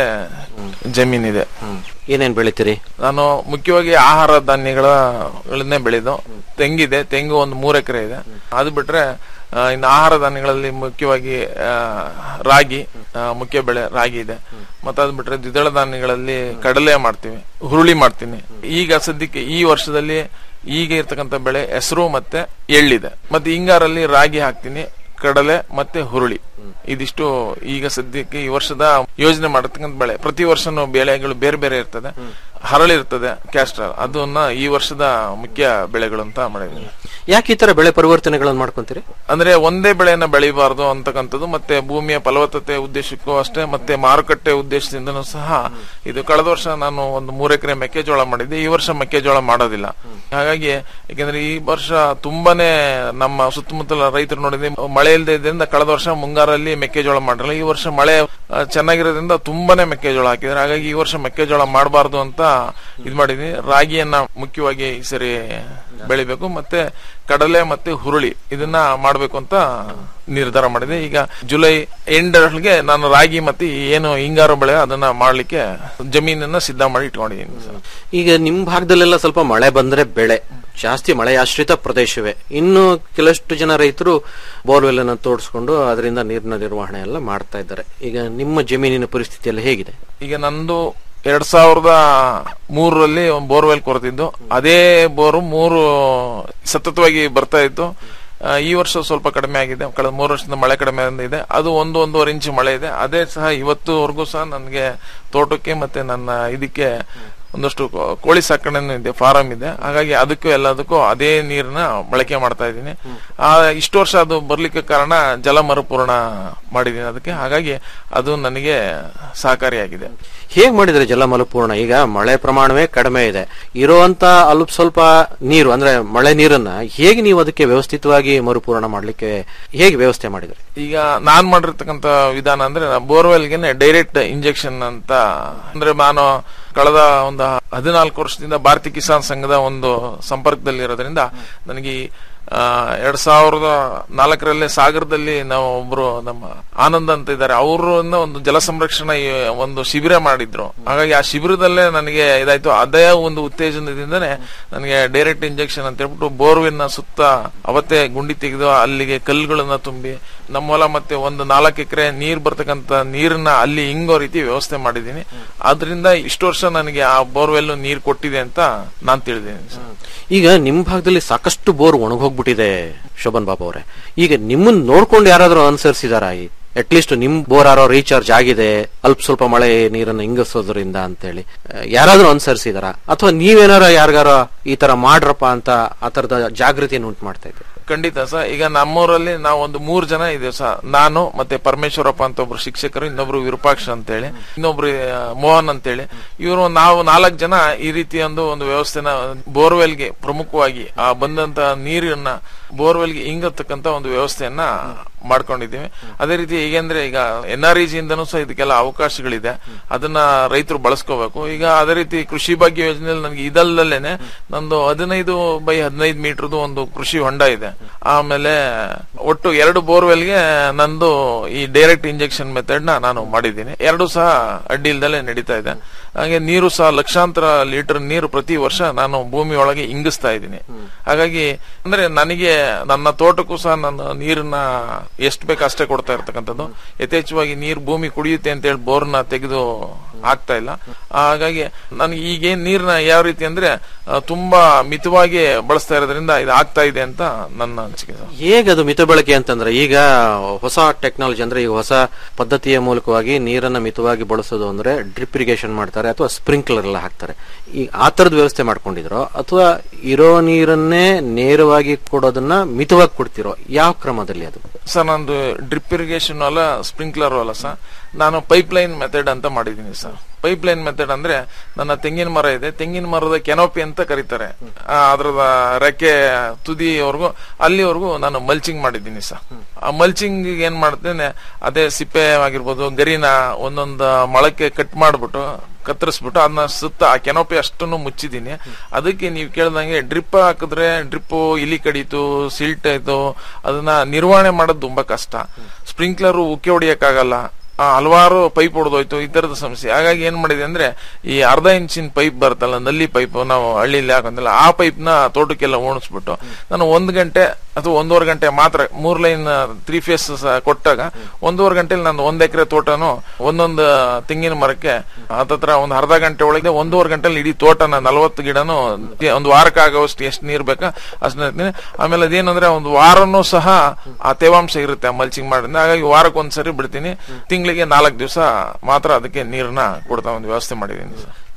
ಜಮೀನಿದೆ ಏನೇನ್ ಬೆಳಿತೀರಿ ನಾನು ಮುಖ್ಯವಾಗಿ ಆಹಾರ ಧಾನ್ಯಗಳನ್ನೇ ಬೆಳೆದು ತೆಂಗಿದೆ ತೆಂಗು ಒಂದು ಮೂರ್ ಎಕರೆ ಇದೆ ಅದು ಬಿಟ್ರೆ ಆ, ಇನ್ನು ಆಹಾರ ಧಾನ್ಯಗಳಲ್ಲಿ ಮುಖ್ಯವಾಗಿ ಆ, ರಾಗಿ ಆ, ಮುಖ್ಯ ಬೆಳೆ ರಾಗಿ ಇದೆ ಮತ್ತೆ ಅದು ಬಿಟ್ರೆ ದ್ವಿದಳ ಧಾನ್ಯಗಳಲ್ಲಿ ಕಡಲೆ ಮಾಡ್ತೀವಿ ಹುರುಳಿ ಮಾಡ್ತೀನಿ ಈಗ ಸದ್ಯಕ್ಕೆ ಈ ವರ್ಷದಲ್ಲಿ ಈಗ ಇರ್ತಕ್ಕಂಥ ಬೆಳೆ ಹೆಸರು ಮತ್ತೆ ಎಳ್ಳಿದೆ ಮತ್ತೆ ಹಿಂಗಾರಲ್ಲಿ ರಾಗಿ ಹಾಕ್ತೀನಿ ಕಡಲೆ ಮತ್ತೆ ಹುರುಳಿ ಇದಿಷ್ಟು ಈಗ ಸದ್ಯಕ್ಕೆ ಈ ವರ್ಷದ ಯೋಜನೆ ಮಾಡತಕ್ಕಂಥ ಬೆಳೆ ಪ್ರತಿ ವರ್ಷನೂ ಬೆಳೆಗಳು ಬೇರೆ ಬೇರೆ ಇರ್ತದೆ ಹರಳಿರ್ತದೆ ಕ್ಯಾಸ್ಟ್ರಾಲ್ ಅದನ್ನ ಈ ವರ್ಷದ ಮುಖ್ಯ ಬೆಳೆಗಳು ಅಂತ ಮಾಡಿದ್ದೀನಿ ಯಾಕೆ ಈ ತರ ಬೆಳೆ ಪರಿವರ್ತನೆಗಳನ್ನು ಮಾಡ್ಕೊಂತೀರಿ ಅಂದ್ರೆ ಒಂದೇ ಬೆಳೆಯನ್ನ ಬೆಳಿಬಾರ್ದು ಅಂತಕ್ಕಂಥದ್ದು ಮತ್ತೆ ಭೂಮಿಯ ಫಲವತ್ತತೆ ಉದ್ದೇಶಕ್ಕೂ ಅಷ್ಟೇ ಮತ್ತೆ ಮಾರುಕಟ್ಟೆ ಉದ್ದೇಶದಿಂದನೂ ಸಹ ಇದು ಕಳೆದ ವರ್ಷ ನಾನು ಒಂದು ಮೂರು ಎಕರೆ ಮೆಕ್ಕೆಜೋಳ ಮಾಡಿದ್ದೆ ಈ ವರ್ಷ ಮೆಕ್ಕೆಜೋಳ ಮಾಡೋದಿಲ್ಲ ಹಾಗಾಗಿ ಯಾಕೆಂದ್ರೆ ಈ ವರ್ಷ ತುಂಬಾನೇ ನಮ್ಮ ಸುತ್ತಮುತ್ತಲ ರೈತರು ನೋಡಿದ್ರೆ ಮಳೆ ಇಲ್ಲದೆ ಇದ್ರಿಂದ ಕಳೆದ ವರ್ಷ ಮುಂಗಾರಲ್ಲಿ ಮೆಕ್ಕೆಜೋಳ ಮಾಡಿರಲ್ಲ ಈ ವರ್ಷ ಮಳೆ ಆ, ಚೆನ್ನಾಗಿರೋದ್ರಿಂದ ತುಂಬಾನೇ ಮೆಕ್ಕೆಜೋಳ ಹಾಕಿದ್ರೆ ಹಾಗಾಗಿ ಈ ವರ್ಷ ಮೆಕ್ಕೆಜೋಳ ಮಾಡಬಾರ್ದು ಅಂತ ಇದ್ ಮಾಡಿದೀನಿ ರಾಗಿಯನ್ನ ಮುಖ್ಯವಾಗಿ ಈ ಸರಿ ಬೆಳಿಬೇಕು ಮತ್ತೆ ಕಡಲೆ ಮತ್ತೆ ಹುರುಳಿ ಇದನ್ನ ಮಾಡಬೇಕು ಅಂತ ನಿರ್ಧಾರ ಮಾಡಿದೆ ಈಗ ಜುಲೈ ಎಂಡರ್ಗೆ ನಾನು ರಾಗಿ ಮತ್ತೆ ಈ ಏನು ಹಿಂಗಾರು ಬೆಳೆ ಅದನ್ನ ಮಾಡ್ಲಿಕ್ಕೆ ಜಮೀನನ್ನ ಸಿದ್ಧ ಮಾಡಿ ಇಟ್ಕೊಂಡಿದ್ದೀನಿ ಸರ್ ಈಗ ನಿಮ್ ಭಾಗದಲ್ಲೆಲ್ಲ ಸ್ವಲ್ಪ ಮಳೆ ಬಂದ್ರೆ ಬೆಳೆ ಜಾಸ್ತಿ ಮಳೆ ಆಶ್ರಿತ ಪ್ರದೇಶವೇ ಇನ್ನು ಕೆಲಷ್ಟು ಜನ ರೈತರು ಬೋರ್ವೆಲ್ ಅನ್ನು ತೋಡಿಸ್ಕೊಂಡು ಅದರಿಂದ ನೀರಿನ ನಿರ್ವಹಣೆ ಎಲ್ಲ ಮಾಡ್ತಾ ಇದ್ದಾರೆ ಈಗ ನಿಮ್ಮ ಜಮೀನಿನ ಪರಿಸ್ಥಿತಿ ಎಲ್ಲ ಹೇಗಿದೆ ಈಗ ನಂದು ಎರಡ್ ಸಾವಿರದ ಮೂರರಲ್ಲಿ ಒಂದು ಬೋರ್ವೆಲ್ ಕೊರೆದಿದ್ದು ಅದೇ ಬೋರು ಮೂರು ಸತತವಾಗಿ ಬರ್ತಾ ಇತ್ತು ಆ, ಈ ವರ್ಷ ಸ್ವಲ್ಪ ಕಡಿಮೆ ಆಗಿದೆ ಕಳೆದ ಮೂರು ವರ್ಷದಿಂದ ಮಳೆ ಕಡಿಮೆ ಇದೆ ಅದು ಒಂದು ಒಂದೂವರೆ ಇಂಚು ಮಳೆ ಇದೆ ಅದೇ ಸಹ ಇವತ್ತುವರೆಗೂ ಸಹ ನನಗೆ ತೋಟಕ್ಕೆ ಮತ್ತೆ ನನ್ನ ಇದಕ್ಕೆ ಒಂದಷ್ಟು ಕೋ- ಕೋಳಿ ಸಾಕಣೆನೂ ಇದೆ ಫಾರಂ ಇದೆ ಹಾಗಾಗಿ ಅದಕ್ಕೂ ಎಲ್ಲದಕ್ಕೂ ಅದೇ ನೀರನ್ನ ಬಳಕೆ ಮಾಡ್ತಾ ಇದ್ದೀನಿ ಆ ಇಷ್ಟು ವರ್ಷ ಅದು ಬರ್ಲಿಕ್ಕೆ ಕಾರಣ ಜಲ ಮರುಪೂರ್ಣ ಮಾಡಿದ್ದೀನಿ ಅದಕ್ಕೆ ಹಾಗಾಗಿ ಅದು ನನಗೆ ಸಹಕಾರಿಯಾಗಿದೆ ಹೇಗ್ ಮಾಡಿದ್ರೆ ಜಲ ಮರುಪೂರ್ಣ ಈಗ ಮಳೆ ಪ್ರಮಾಣವೇ ಕಡಿಮೆ ಇದೆ ಇರುವಂತ ಅಲ್ಪ ಸ್ವಲ್ಪ ನೀರು ಅಂದ್ರೆ ಮಳೆ ನೀರನ್ನ ಹೇಗೆ ನೀವು ಅದಕ್ಕೆ ವ್ಯವಸ್ಥಿತವಾಗಿ ಮರುಪೂರ್ಣ ಮಾಡ್ಲಿಕ್ಕೆ ಹೇಗೆ ವ್ಯವಸ್ಥೆ ಮಾಡಿದ್ರಿ ಈಗ ನಾನ್ ಮಾಡಿರ್ತಕ್ಕಂತ ವಿಧಾನ ಅಂದ್ರೆ ಬೋರ್ವೆಲ್ಗೆ ಡೈರೆಕ್ಟ್ ಇಂಜೆಕ್ಷನ್ ಅಂತ ಅಂದ್ರೆ ನಾನು ಕಳೆದ ಒಂದು ಹದಿನಾಲ್ಕು ವರ್ಷದಿಂದ ಭಾರತೀಯ ಕಿಸಾನ್ ಸಂಘದ ಒಂದು ಸಂಪರ್ಕದಲ್ಲಿ ಇರೋದ್ರಿಂದ ನನಗೆ ಈ, ಆ, ಎರಡ್ ಸಾವಿರದ ನಾಲ್ಕರಲ್ಲಿ ಸಾಗರದಲ್ಲಿ ನಾವು ಒಬ್ರು ನಮ್ಮ ಆನಂದ್ ಅಂತ ಇದ್ದಾರೆ ಅವರನ್ನ ಒಂದು ಜಲ ಸಂರಕ್ಷಣಾ ಈ ಒಂದು ಶಿಬಿರ ಮಾಡಿದ್ರು ಹಾಗಾಗಿ ಆ ಶಿಬಿರದಲ್ಲೇ ನನಗೆ ಇದಾಯ್ತು ಅದೇ ಒಂದು ಉತ್ತೇಜನದಿಂದನೇ ನನಗೆ ಡೈರೆಕ್ಟ್ ಇಂಜೆಕ್ಷನ್ ಅಂತ ಹೇಳ್ಬಿಟ್ಟು ಬೋರ್ವೆಲ್ನ ಸುತ್ತ ಅವತ್ತೇ ಗುಂಡಿ ತೆಗೆದು ಅಲ್ಲಿಗೆ ಕಲ್ಲುಗಳನ್ನ ತುಂಬಿ ನಮ್ಮ ಹೊಲ ಮತ್ತೆ ಒಂದು ನಾಲ್ಕು ಎಕರೆ ನೀರ್ ಬರ್ತಕ್ಕಂತ ನೀರನ್ನ ಅಲ್ಲಿ ಹಿಂಗೋ ರೀತಿ ವ್ಯವಸ್ಥೆ ಮಾಡಿದ್ದೀನಿ ಆದ್ರಿಂದ ಇಷ್ಟು ವರ್ಷ ನನಗೆ ಆ ಬೋರ್ವೆಲ್ ನೀರ್ ಕೊಟ್ಟಿದೆ ಅಂತ ನಾನ್ ತಿಳಿದೀನಿ ಸರ್. ಈಗ ನಿಮ್ ಭಾಗದಲ್ಲಿ ಸಾಕಷ್ಟು ಬೋರ್ ಒಣಗೋಗ್ಬಿಟ್ಟಿದೆ ಶೋಭನ್ ಬಾಬು ಅವರೇ ಈಗ ನಿಮ್ಮನ್ನ ನೋಡ್ಕೊಂಡು ಯಾರಾದ್ರೂ ಅನುಸರಿಸಿದಾರ ಅಟ್ ಲೀಸ್ಟ್ ನಿಮ್ ಬೋರ್ ಯಾರೋ ರೀಚಾರ್ಜ್ ಆಗಿದೆ ಅಲ್ಪ ಸ್ವಲ್ಪ ಮಳೆ ನೀರನ್ನು ಇಂಗಿಸೋದ್ರಿಂದ ಅಂತೇಳಿ ಆ, ಯಾರಾದ್ರೂ ಅನುಸರಿಸಿದಾರ ಅಥವಾ ನೀವೇನಾರ ಯಾರಿಗಾರ ಈ ತರ ಮಾಡ್ರಪ್ಪ ಅಂತ ಆ ತರದ ಜಾಗೃತಿಯನ್ನು ಉಂಟು ಮಾಡ್ತಾ ಇದ್ದೀರಿ ಖಂಡಿತ ಸರ್ ಈಗ ನಮ್ಮೂರಲ್ಲಿ ನಾವು ಒಂದು ಮೂರ್ ಜನ ಇದ್ದೇವೆ ಸರ್ ನಾನು ಮತ್ತೆ ಪರಮೇಶ್ವರಪ್ಪ ಅಂತ ಒಬ್ರು ಶಿಕ್ಷಕರು ಇನ್ನೊಬ್ರು ವಿರೂಪಾಕ್ಷ ಅಂತೇಳಿ ಇನ್ನೊಬ್ರು ಆ, ಮೋಹನ್ ಅಂತೇಳಿ ಇವರು ನಾವು ನಾಲ್ಕು ಜನ ಈ ರೀತಿ ಒಂದು ಒಂದು ವ್ಯವಸ್ಥೆನ ಬೋರ್ವೆಲ್ಗೆ ಪ್ರಮುಖವಾಗಿ ಆ ಬಂದಂತ ನೀರನ್ನ ಬೋರ್ವೆಲ್ಗೆ ಇಂಗತಕ್ಕಂತ ಒಂದು ವ್ಯವಸ್ಥೆಯನ್ನ ಮಾಡ್ಕೊಂಡಿದ್ದೀವಿ ಅದೇ ರೀತಿ ಹೇಗೆಂದ್ರೆ ಈಗ ಎನ್ ಆರ್ ಇಂದನೂ ಸಹ ಇದಕ್ಕೆಲ್ಲ ಅವಕಾಶಗಳಿದೆ ಅದನ್ನ ರೈತರು ಬಳಸ್ಕೋಬೇಕು ಈಗ ಅದೇ ರೀತಿ ಕೃಷಿ ಭಾಗ್ಯ ಯೋಜನೆಯಲ್ಲಿ ನನಗೆ ಇದಲ್ಲದೇನೆ ನಂದು ಹದಿನೈದು ಬೈ ಹದಿನೈದು ಮೀಟರ್ದು ಒಂದು ಕೃಷಿ ಹೊಂಡ ಇದೆ ಆಮೇಲೆ ಒಟ್ಟು ಎರಡು ಬೋರ್ವೆಲ್ಗೆ ನಂದು ಈ ಡೈರೆಕ್ಟ್ ಇಂಜೆಕ್ಷನ್ ಮೆಥಡ್ ನ ನಾನು ಮಾಡಿದ್ದೀನಿ ಎರಡು ಸಹ ಅಡ್ಡಿ ಇಲ್ದಲೆ ನಡೀತಾ ಇದೆ ಹಾಗೆ ನೀರು ಸಹ ಲಕ್ಷಾಂತರ ಲೀಟರ್ ನೀರು ಪ್ರತಿ ವರ್ಷ ನಾನು ಭೂಮಿ ಒಳಗೆ ಇಂಗಿಸ್ತಾ ಇದ್ದೀನಿ ಹಾಗಾಗಿ ಅಂದ್ರೆ ನನಗೆ ನನ್ನ ತೋಟಕ್ಕೂ ಸಹ ನಾನು ನೀರನ್ನ ಎಷ್ಟು ಬೇಕು ಅಷ್ಟೇ ಕೊಡ್ತಾ ಇರ್ತಕ್ಕಂಥದ್ದು ಯಥೇಚ್ಛವಾಗಿ ನೀರು ಭೂಮಿ ಕುಡಿಯುತ್ತೆ ಅಂತ ಹೇಳಿ ಬೋರ್ನ ತೆಗೆದು ಆಗ್ತಾ ಇಲ್ಲ ಹಾಗಾಗಿ ನನಗೆ ಈಗೇನ್ ನೀರ್ನ ಯಾವ ರೀತಿ ಅಂದ್ರೆ ಆ, ತುಂಬಾ ಮಿತವಾಗಿ ಬಳಸ್ತಾ ಇರೋದ್ರಿಂದ ಇದು ಆಗ್ತಾ ಇದೆ ಅಂತ ನನ್ನ ಅನಿಸಿಕೆ ಸರ್ ಹೇಗೆ ಅದು ಮಿತ ಬಳಕೆ ಅಂತಂದ್ರೆ ಈಗ ಹೊಸ ಟೆಕ್ನಾಲಜಿ ಅಂದ್ರೆ ಈಗ ಹೊಸ ಪದ್ಧತಿಯ ಮೂಲಕವಾಗಿ ನೀರನ್ನ ಮಿತವಾಗಿ ಬಳಸೋದು ಅಂದ್ರೆ ಡ್ರಿಪ್ ಇರಿಗೇಷನ್ ಮಾಡ್ತಾರೆ ಅಥವಾ ಸ್ಪ್ರಿಂಕ್ಲರ್ ಎಲ್ಲ ಹಾಕ್ತಾರೆ ಈ ಆ ತರದ ವ್ಯವಸ್ಥೆ ಮಾಡ್ಕೊಂಡಿದ್ರು ಅಥವಾ ಇರೋ ನೀರನ್ನೇ ನೇರವಾಗಿ ಕೊಡೋದನ್ನ ಮಿತವಾಗಿ ಕೊಡ್ತಿರೋ ಯಾವ ಕ್ರಮದಲ್ಲಿ ಅದು ಸರ್ ನಂದು ಡ್ರಿಪ್ ಇರಿಗೇಷನ್ ಅಲ್ಲ ಸ್ಪ್ರಿಂಕ್ಲರ್ ಅಲ್ಲ ಸರ್ ನಾನು ಪೈಪ್ ಲೈನ್ ಮೆಥಡ್ ಅಂತ ಮಾಡಿದ್ದೀನಿ ಸರ್ ಪೈಪ್ ಲೈನ್ ಮೆಥಡ್ ಅಂದ್ರೆ ನನ್ನ ತೆಂಗಿನ ಮರ ಇದೆ ತೆಂಗಿನ ಮರದ ಕೆನೋಪಿ ಅಂತ ಕರೀತಾರೆ ಆ, ಅದ್ರದ ರೆಕ್ಕೆ ತುದಿವರೆಗೂ ಅಲ್ಲಿವರೆಗೂ ನಾನು ಮಲ್ಚಿಂಗ್ ಮಾಡಿದ್ದೀನಿ ಸರ್ ಆ ಮಲ್ಚಿಂಗ್ ಏನ್ ಮಾಡ್ತೇನೆ ಅದೇ ಸಿಪ್ಪೆ ಆಗಿರ್ಬೋದು ಗರಿನ ಒಂದೊಂದು ಮೊಳಕ್ಕೆ ಕಟ್ ಮಾಡ್ಬಿಟ್ಟು ಕತ್ತರಿಸ್ಬಿಟ್ಟು ಅದನ್ನ ಸುತ್ತ ಆ ಕೆನೋಪಿ ಅಷ್ಟನ್ನು ಮುಚ್ಚಿದ್ದೀನಿ ಅದಕ್ಕೆ ನೀವು ಕೇಳ್ದಂಗೆ ಡ್ರಿಪ್ ಹಾಕಿದ್ರೆ ಡ್ರಿಪ್ ಇಲಿ ಕಡೀತು ಸಿಲ್ಟ್ ಆಯ್ತು ಅದನ್ನ ನಿರ್ವಹಣೆ ಮಾಡೋದು ತುಂಬಾ ಕಷ್ಟ ಸ್ಪ್ರಿಂಕ್ಲರ್ ಉಕ್ಕೆ ಹೊಡಿಯಕ್ಕಾಗಲ್ಲ ಆ, ಹಲವಾರು ಪೈಪ್ ಹೊಡೆದೋಯ್ತು ಈ ತರದ ಸಮಸ್ಯೆ ಹಾಗಾಗಿ ಏನ್ ಮಾಡಿದೆ ಅಂದ್ರೆ ಈ ಅರ್ಧ ಇಂಚಿನ ಪೈಪ್ ಬರ್ತಲ್ಲ ನಲ್ಲಿ ಪೈಪ್ ನಾವು ಹಳ್ಳಿಲಿ ಹಾಕಂದಿಲ್ಲ ಆ ಪೈಪ್ ನ ತೋಟಕ್ಕೆಲ್ಲ ಓಣಿಸ್ಬಿಟ್ಟು ನಾನು ಒಂದ್ ಗಂಟೆ ಅಥವಾ ಒಂದೂವರೆ ಗಂಟೆ ಮಾತ್ರ ಮೂರ್ ಲೈನ್ ತ್ರೀ ಫೇಸ್ ಕೊಟ್ಟಾಗ ಒಂದೂವರೆ ಗಂಟೆಲಿ ನಾನು ಒಂದ್ ಎಕರೆ ತೋಟನು ಒಂದೊಂದು ತೆಂಗಿನ ಮರಕ್ಕೆ ಹತ್ತತ್ರ ಒಂದು ಅರ್ಧ ಗಂಟೆ ಒಳಗೆ ಒಂದೂವರೆ ಗಂಟೆಲಿ ಇಡೀ ತೋಟನ ನಲವತ್ತು ಗಿಡನು ಒಂದು ವಾರಕ್ಕೆ ಆಗೋಷ್ಟು ಎಷ್ಟು ನೀರ್ ಬೇಕಾ ಅಷ್ಟನ್ನ ಇರ್ತೀನಿ ಆಮೇಲೆ ಅದೇನಂದ್ರೆ ಒಂದು ವಾರನೂ ಸಹ ಆ ತೇವಾಂಶ ಇರುತ್ತೆ ಮಲ್ಚಿಂಗ್ ಮಾಡಿದ್ರೆ ಹಾಗಾಗಿ ವಾರಕ್ಕೆ ಒಂದ್ಸರಿ ಬಿಡ್ತೀನಿ ತಿಂಗಳಿಗೆ ನಾಲ್ಕು ದಿವಸ ಮಾತ್ರ ಅದಕ್ಕೆ ನೀರನ್ನ ಕೊಡ್ತಾ ಒಂದು ವ್ಯವಸ್ಥೆ ಮಾಡಿದ್ದೀನಿ ಸರ್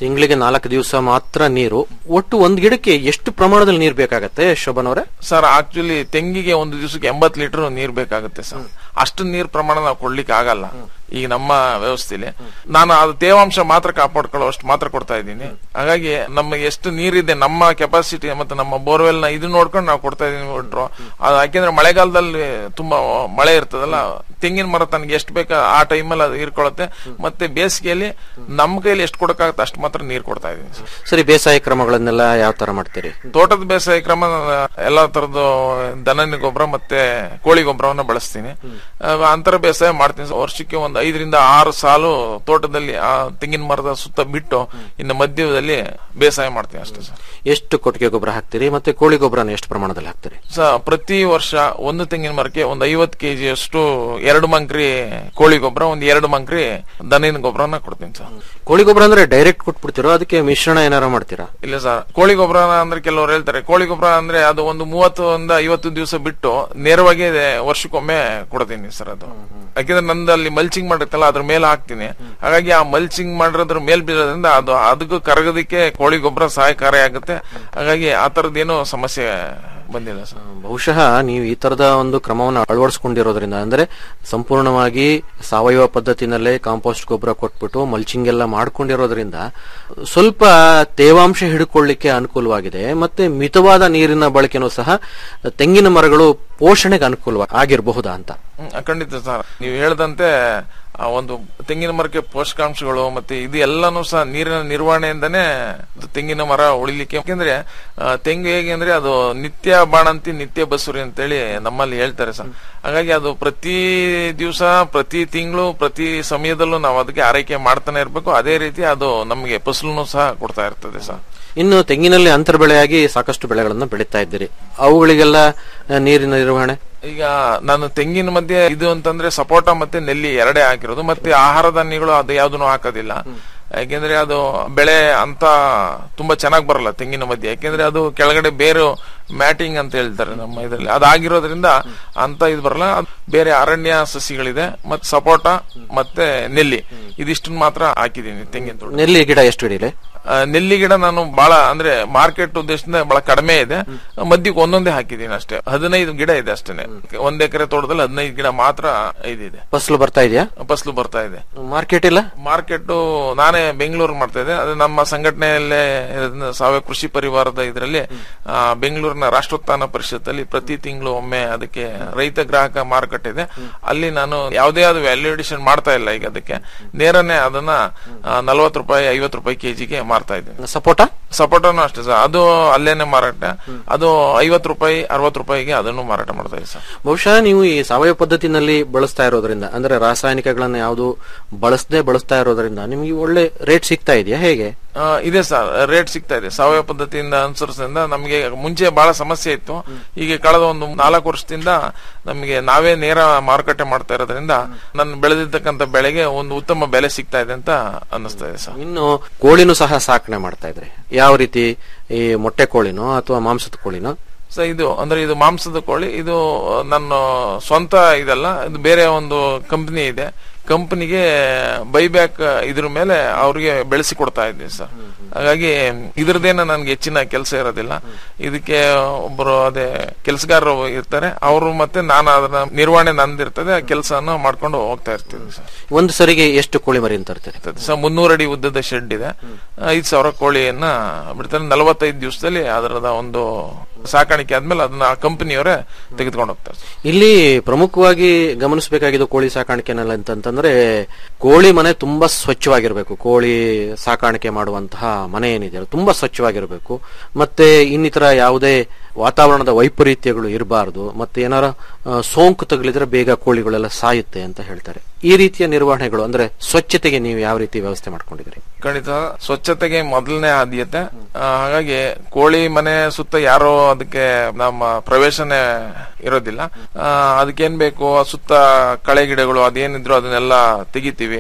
ತಿಂಗಳಿಗೆ ನಾಲ್ಕು ದಿವಸ ಮಾತ್ರ ನೀರು ಒಟ್ಟು ಒಂದ್ ಗಿಡಕ್ಕೆ ಎಷ್ಟು ಪ್ರಮಾಣದಲ್ಲಿ ನೀರು ಬೇಕಾಗತ್ತೆ ಶೋಭನ್ ಅವರೇ ಸರ್ ಆಕ್ಚುಲಿ ತೆಂಗಿಗೆ ಒಂದು ದಿವಸಕ್ಕೆ ಎಂಬತ್ ಲೀಟರ್ ನೀರ್ ಬೇಕಾಗುತ್ತೆ ಸರ್ ಅಷ್ಟು ನೀರ್ ಪ್ರಮಾಣ ನಾವು ಕೊಡ್ಲಿಕ್ಕೆ ಆಗಲ್ಲ ಈಗ ನಮ್ಮ ವ್ಯವಸ್ಥೆಲಿ ನಾನು ಅದು ತೇವಾಂಶ ಮಾತ್ರ ಕಾಪಾಡ್ಕೊಳ್ಳೋ ಅಷ್ಟು ಮಾತ್ರ ಕೊಡ್ತಾ ಇದ್ದೀನಿ ಹಾಗಾಗಿ ನಮಗೆ ಎಷ್ಟು ನೀರಿದೆ ನಮ್ಮ ಕೆಪಾಸಿಟಿ ಮತ್ತೆ ನಮ್ಮ ಬೋರ್ವೆಲ್ ನ ಇದು ನೋಡ್ಕೊಂಡು ನಾವು ಕೊಡ್ತಾ ಇದೀನಿ ಬಿಟ್ರು ಅದು ಯಾಕೆಂದ್ರೆ ಮಳೆಗಾಲದಲ್ಲಿ ತುಂಬಾ ಮಳೆ ಇರ್ತದಲ್ಲ ತೆಂಗಿನ ಮರ ತನಗೆ ಎಷ್ಟು ಬೇಕಾ ಆ ಟೈಮಲ್ಲಿ ಅದು ಹೀರ್ಕೊಳ್ಳುತ್ತೆ ಮತ್ತೆ ಬೇಸಿಗೆಯಲ್ಲಿ ನಮ್ಮ ಕೈಲಿ ಎಷ್ಟು ಕೊಡಕ್ಕಾಗುತ್ತೆ ಅಷ್ಟು ಮಾತ್ರ ನೀರು ಕೊಡ್ತಾ ಇದೀನಿ ಸರ್ ಸರಿ ಬೇಸಾಯ ಕ್ರಮಗಳನ್ನೆಲ್ಲ ಯಾವ ತರ ಮಾಡ್ತೀರಿ ತೋಟದ ಬೇಸಾಯ ಕ್ರಮ ಎಲ್ಲಾ ತರದ್ದು ದನನಿ ಗೊಬ್ಬರ ಮತ್ತೆ ಕೋಳಿ ಗೊಬ್ಬರವನ್ನ ಬಳಸ್ತೀನಿ ಆ, ಅಂತರ ಬೇಸಾಯ ಮಾಡ್ತೀನಿ ಸರ್. ವರ್ಷಕ್ಕೆ ಒಂದು ಐದರಿಂದ ಆರು ಸಾಲು ತೋಟದಲ್ಲಿ ಆ ತೆಂಗಿನ ಮರದ ಸುತ್ತ ಬಿಟ್ಟು ಇನ್ನು ಮಧ್ಯದಲ್ಲಿ ಬೇಸಾಯ ಮಾಡ್ತೀನಿ ಅಷ್ಟೇ ಸರ್ ಎಷ್ಟು ಕೊಟ್ಟಿಗೆ ಗೊಬ್ಬರ ಹಾಕ್ತೀರಿ ಮತ್ತೆ ಕೋಳಿ ಗೊಬ್ಬರನ ಎಷ್ಟು ಪ್ರಮಾಣದಲ್ಲಿ ಹಾಕ್ತೀರಿ ಸ ಪ್ರತಿ ವರ್ಷ ಒಂದು ತೆಂಗಿನ ಮರಕ್ಕೆ ಒಂದು ಐವತ್ತು ಕೆಜಿ ಅಷ್ಟು ಎರಡು ಮಂಕ್ರಿ ಕೋಳಿ ಗೊಬ್ಬರ ಒಂದು ಎರಡು ಮಂಕ್ರಿ ದನಿನ ಗೊಬ್ಬರನ ಕೊಡ್ತೀನಿ ಸರ್ ಕೋಳಿ ಗೊಬ್ಬರ ಅಂದ್ರೆ ಡೈರೆಕ್ಟ್ ಕೊಟ್ಬಿಡ್ತೀರೋ ಅದಕ್ಕೆ ಮಿಶ್ರಣ ಏನಾರ ಮಾಡ್ತೀರಾ ಇಲ್ಲ ಸರ್ ಕೋಳಿ ಗೊಬ್ಬರ ಅಂದ್ರೆ ಕೆಲವರು ಹೇಳ್ತಾರೆ ಕೋಳಿ ಗೊಬ್ಬರ ಅಂದ್ರೆ ಅದು ಒಂದು ಮೂವತ್ತರಿಂದ ಐವತ್ತು ದಿವಸ ಬಿಟ್ಟು ನೇರವಾಗಿ ವರ್ಷಕ್ಕೊಮ್ಮೆ ಕೊಡ್ತೀನಿ ಸರ್ ಅದು ಯಾಕೆಂದ್ರೆ ನಂದಲ್ಲಿ ಮಲ್ಚಿಂಗ್ ಮಾಡಿರ್ತಲ್ಲ ಅದ್ರ ಮೇಲೆ ಹಾಕ್ತೀನಿ ಹಾಗಾಗಿ ಆ ಮಲ್ಚಿಂಗ್ ಮಾಡಿರೋದ್ರ ಮೇಲ್ ಬೀಳೋದ್ರಿಂದ ಅದು ಅದಕ್ಕೂ ಕರಗೋದಕ್ಕೆ ಕೋಳಿ ಗೊಬ್ಬರ ಸಹಾಯಕಾರಿ ಆಗುತ್ತೆ ಹಾಗಾಗಿ ಆ ತರದ್ದೇನು ಸಮಸ್ಯೆ ಬಂದಿಲ್ಲ ಸರ್ ಬಹುಶಃ ನೀವು ಈ ತರದ ಒಂದು ಕ್ರಮವನ್ನು ಅಳವಡಿಸಿಕೊಂಡಿರೋದ್ರಿಂದ ಅಂದ್ರೆ ಸಂಪೂರ್ಣವಾಗಿ ಸಾವಯವ ಪದ್ಧತಿನಲ್ಲೇ ಕಾಂಪೋಸ್ಟ್ ಗೊಬ್ಬರ ಕೊಟ್ಬಿಟ್ಟು ಮಲ್ಚಿಂಗ್ ಎಲ್ಲ ಮಾಡ್ಕೊಂಡಿರೋದ್ರಿಂದ ಸ್ವಲ್ಪ ತೇವಾಂಶ ಹಿಡ್ಕೊಳ್ಳಿಕ್ಕೆ ಅನುಕೂಲವಾಗಿದೆ ಮತ್ತೆ ಮಿತವಾದ ನೀರಿನ ಬಳಕೆನೂ ಸಹ ತೆಂಗಿನ ಮರಗಳು ಪೋಷಣೆಗೆ ಅನುಕೂಲ ಆಗಿರಬಹುದಾ ಅಂತ ಹ್ಮ್, ಖಂಡಿತ ಸರ್ ನೀವು ಹೇಳ್ದಂತೆ ಆ ಒಂದು ತೆಂಗಿನ ಮರಕ್ಕೆ ಪೋಷಕಾಂಶಗಳು ಮತ್ತೆ ಇದು ಎಲ್ಲಾನು ಸಹ ನೀರಿನ ನಿರ್ವಹಣೆಯಿಂದನೇ ಅದು ತೆಂಗಿನ ಮರ ಉಳಿಲಿಕ್ಕೆ ಯಾಕೆಂದ್ರೆ ಆ, ತೆಂಗು ಹೇಗೆ ಅಂದ್ರೆ ಅದು ನಿತ್ಯ ಬಾಣಂತಿ ನಿತ್ಯ ಬಸುರಿ ಅಂತೇಳಿ ನಮ್ಮಲ್ಲಿ ಹೇಳ್ತಾರೆ ಸರ್ ಹಾಗಾಗಿ ಅದು ಪ್ರತಿ ದಿವಸ ಪ್ರತಿ ತಿಂಗಳು ಪ್ರತಿ ಸಮಯದಲ್ಲೂ ನಾವು ಅದಕ್ಕೆ ಆರೈಕೆ ಮಾಡ್ತಾನೆ ಇರ್ಬೇಕು ಅದೇ ರೀತಿ ಅದು ನಮಗೆ ಫಸಲನ್ನು ಸಹ ಕೊಡ್ತಾ ಇರ್ತದೆ ಸರ್ ಇನ್ನು ತೆಂಗಿನಲ್ಲಿ ಅಂತರ ಬೆಳೆಯಾಗಿ ಸಾಕಷ್ಟು ಬೆಳೆಗಳನ್ನು ಬೆಳೀತಾ ಇದ್ದೀರಿ ಅವುಗಳಿಗೆಲ್ಲ ಆ, ನೀರಿನ ನಿರ್ವಹಣೆ ಈಗ ನಾನು ತೆಂಗಿನ ಮಧ್ಯೆ ಇದು ಅಂತಂದ್ರೆ ಸಪೋಟ ಮತ್ತೆ ನೆಲ್ಲಿ ಎರಡೇ ಹಾಕಿರೋದು ಮತ್ತೆ ಆಹಾರ ಧಾನ್ಯಗಳು ಅದು ಯಾವ್ದನ್ನು ಹಾಕೋದಿಲ್ಲ ಯಾಕೆಂದ್ರೆ ಅದು ಬೆಳೆ ಅಂತ ತುಂಬಾ ಚೆನ್ನಾಗಿ ಬರಲ್ಲ ತೆಂಗಿನ ಮಧ್ಯೆ ಯಾಕೆಂದ್ರೆ ಅದು ಕೆಳಗಡೆ ಬೇರು ಮ್ಯಾಟಿಂಗ್ ಅಂತ ಹೇಳ್ತಾರೆ ನಮ್ಮ ಇದರಲ್ಲಿ ಅದಾಗಿರೋದ್ರಿಂದ ಅಂತ ಇದು ಬರಲ್ಲ ಅದ್ ಬೇರೆ ಅರಣ್ಯ ಸಸಿಗಳಿದೆ ಮತ್ತೆ ಸಪೋಟ ಮತ್ತೆ ನೆಲ್ಲಿ ಇದಿಷ್ಟನ್ನ ಮಾತ್ರ ಹಾಕಿದೀನಿ ತೆಂಗಿನ ತೋಟ ನೆಲ್ಲಿ ಗಿಡ ಎಷ್ಟು ಹಿಡಿಲೆ ಆ, ನೆಲ್ಲಿ ಗಿಡ ನಾನು ಬಹಳ ಅಂದ್ರೆ ಮಾರ್ಕೆಟ್ ಉದ್ದೇಶದಿಂದ ಬಹಳ ಕಡಿಮೆ ಇದೆ ಮಧ್ಯಕ್ಕೆ ಒಂದೊಂದೇ ಹಾಕಿದ್ದೀನಿ ಅಷ್ಟೇ ಹದಿನೈದು ಗಿಡ ಇದೆ ಅಷ್ಟೇನೆ ಒಂದ್ ಎಕರೆ ತೋಟದಲ್ಲಿ ಹದಿನೈದು ಗಿಡ ಮಾತ್ರ ಇದಿದೆ ಫಸಲು ಬರ್ತಾ ಇದೆಯಾ ಫಸಲು ಬರ್ತಾ ಇದೆ ಮಾರ್ಕೆಟ್ ಇಲ್ಲ ಮಾರ್ಕೆಟ್ ನಾನೇ ಬೆಂಗಳೂರು ಮಾಡ್ತಾ ಇದ್ದೆ ಅದು ನಮ್ಮ ಸಂಘಟನೆಯಲ್ಲೇ ಇರೋದ್ರಿಂದ ಸಾವಯವ ಕೃಷಿ ಪರಿವಾರದ ಇದರಲ್ಲಿ ಆ, ಬೆಂಗಳೂರಿನ ರಾಷ್ಟ್ರೋತ್ಥಾನ ಪರಿಷತ್ತಲ್ಲಿ ಪ್ರತಿ ತಿಂಗಳು ಒಮ್ಮೆ ಅದಕ್ಕೆ ರೈತ ಗ್ರಾಹಕ ಮಾರುಕಟ್ಟೆ ಇದೆ ಅಲ್ಲಿ ನಾನು ಯಾವುದೇ ಆದ ವ್ಯಾಲ್ಯೂಡೇಷನ್ ಮಾಡ್ತಾ ಇಲ್ಲ ಈಗ ಅದಕ್ಕೆ ನೇರನೇ ಅದನ್ನ ನಲ್ವತ್ತು ರೂಪಾಯಿ ಐವತ್ತು ರೂಪಾಯಿ ಕೆಜಿಗೆ ಮಾರ್ತಾ ಇದ್ದೀನಿ ಸಪೋಟ ಸಪೋಟನು ಅಷ್ಟೇ ಸರ್ ಅದು ಅಲ್ಲೇನೆ ಮಾರಾಟ ಅದು ಐವತ್ತು ರೂಪಾಯಿ ಅರವತ್ತು ರೂಪಾಯಿಗೆ ಅದನ್ನು ಮಾರಾಟ ಮಾಡ್ತಾ ಇದೆ ಸರ್ ಬಹುಶಃ ನೀವು ಈ ಸಾವಯವ ಪದ್ಧತಿನಲ್ಲಿ ಬಳಸ್ತಾ ಇರೋದ್ರಿಂದ ಅಂದ್ರೆ ರಾಸಾಯನಿಕಗಳನ್ನ ಯಾವುದು ಬಳಸದೆ ಬಳಸ್ತಾ ಇರೋದ್ರಿಂದ ನಿಮ್ಗೆ ಒಳ್ಳೆ ರೇಟ್ ಸಿಗ್ತಾ ಇದೆಯಾ ಹೇಗೆ ಆ, ಇದೆ ಸರ್ ರೇಟ್ ಸಿಗ್ತಾ ಇದೆ ಸಾವಯವ ಪದ್ಧತಿಯಿಂದ ಅನುಸರಿಸೋದ್ರಿಂದ ನಮಗೆ ಮುಂಚೆ ಬಹಳ ಸಮಸ್ಯೆ ಇತ್ತು ಈಗ ಕಳೆದ ಒಂದು ನಾಲ್ಕು ವರ್ಷದಿಂದ ನಮಗೆ ನಾವೇ ನೇರ ಮಾರುಕಟ್ಟೆ ಮಾಡ್ತಾ ಇರೋದ್ರಿಂದ ನಾನು ಬೆಳೆದಿರ್ತಕ್ಕಂಥ ಬೆಳೆಗೆ ಒಂದು ಉತ್ತಮ ಬೆಲೆ ಸಿಗ್ತಾ ಇದೆ ಅಂತ ಅನ್ನಿಸ್ತಾ ಇದೆ ಸರ್ ಇನ್ನು ಕೋಳಿನೂ ಸಹ ಸಾಕಣೆ ಮಾಡ್ತಾ ಇದ್ರೆ ಯಾವ ರೀತಿ ಈ ಮೊಟ್ಟೆ ಕೋಳಿನೋ ಅಥವಾ ಮಾಂಸದ ಕೋಳಿನೋ ಸೊ ಇದು ಅಂದ್ರೆ ಇದು ಮಾಂಸದ ಕೋಳಿ ಇದು ನನ್ನ ಸ್ವಂತ ಇದಲ್ಲ ಇದು ಬೇರೆ ಒಂದು ಕಂಪನಿ ಇದೆ ಕಂಪನಿಗೆ ಬೈಬ್ಯಾಕ್ ಇದ್ರ ಮೇಲೆ ಅವ್ರಿಗೆ ಬೆಳೆಸಿ ಕೊಡ್ತಾ ಇದ್ದೀನಿ ಸರ್ ಹಾಗಾಗಿ ಇದ್ರದ್ದೇನ ನನ್ಗೆ ಹೆಚ್ಚಿನ ಕೆಲಸ ಇರೋದಿಲ್ಲ ಇದಕ್ಕೆ ಒಬ್ಬರು ಅದೇ ಕೆಲಸಗಾರರು ಇರ್ತಾರೆ ಅವರು ಮತ್ತೆ ನಾನು ಅದನ್ನ ನಿರ್ವಹಣೆ ನಂದಿರ್ತದೆ ಆ ಕೆಲಸನ ಮಾಡ್ಕೊಂಡು ಹೋಗ್ತಾ ಇರ್ತೀನಿ ಸರ್ ಒಂದು ಸರಿಗೆ ಎಷ್ಟು ಕೋಳಿ ಮರಿ ಅಂತ ತರ್ತೀರಿ ಸೊ ಮುನ್ನೂರು ಅಡಿ ಉದ್ದದ ಶೆಡ್ ಇದೆ ಐದು ಸಾವಿರ ಕೋಳಿಯನ್ನ ಬಿಡ್ತಾರೆ ನಲವತ್ತೈದು ದಿವಸದಲ್ಲಿ ಅದರದ ಒಂದು ಸಾಕಾಣಿಕೆ ಆದ್ಮೇಲೆ ಅದನ್ನ ಕಂಪನಿಯವರೇ ತೆಗೆದುಕೊಂಡು ಹೋಗ್ತಾರೆ ಇಲ್ಲಿ ಪ್ರಮುಖವಾಗಿ ಗಮನಿಸಬೇಕಾಗಿದ್ದು ಕೋಳಿ ಸಾಕಾಣಿಕೆನಲ್ಲಿ ಅಂತಂತಂದ್ರೆ ಕೋಳಿ ಮನೆ ತುಂಬಾ ಸ್ವಚ್ಛವಾಗಿರ್ಬೇಕು ಕೋಳಿ ಸಾಕಾಣಿಕೆ ಮಾಡುವಂತಹ ಮನೆ ಏನಿದೆ ತುಂಬಾ ಸ್ವಚ್ಛವಾಗಿರ್ಬೇಕು ಮತ್ತೆ ಇನ್ನಿತರ ಯಾವುದೇ ವಾತಾವರಣದ ವೈಪರೀತ್ಯಗಳು ಇರಬಾರದು ಮತ್ತೆ ಏನಾರ ಆ, ಸೋಂಕು ತಗುಲಿದ್ರೆ ಬೇಗ ಕೋಳಿಗಳೆಲ್ಲ ಸಾಯುತ್ತೆ ಅಂತ ಹೇಳ್ತಾರೆ ಈ ರೀತಿಯ ನಿರ್ವಹಣೆಗಳು ಅಂದ್ರೆ ಸ್ವಚ್ಛತೆಗೆ ನೀವು ಯಾವ ರೀತಿ ವ್ಯವಸ್ಥೆ ಮಾಡ್ಕೊಂಡಿದ್ದೀರಿ ಖಂಡಿತ ಸ್ವಚ್ಛತೆಗೆ ಮೊದಲನೇ ಆದ್ಯತೆ ಆ, ಹಾಗಾಗಿ ಕೋಳಿ ಮನೆ ಸುತ್ತ ಯಾರೋ ಅದಕ್ಕೆ ನಮ್ಮ ಪ್ರವೇಶನೇ ಇರೋದಿಲ್ಲ ಆ, ಅದಕ್ಕೇನ್ ಬೇಕು ಆ ಸುತ್ತ ಕಳೆ ಗಿಡಗಳು ಅದೇನಿದ್ರು ಅದನ್ನೆಲ್ಲ ತೆಗಿತೀವಿ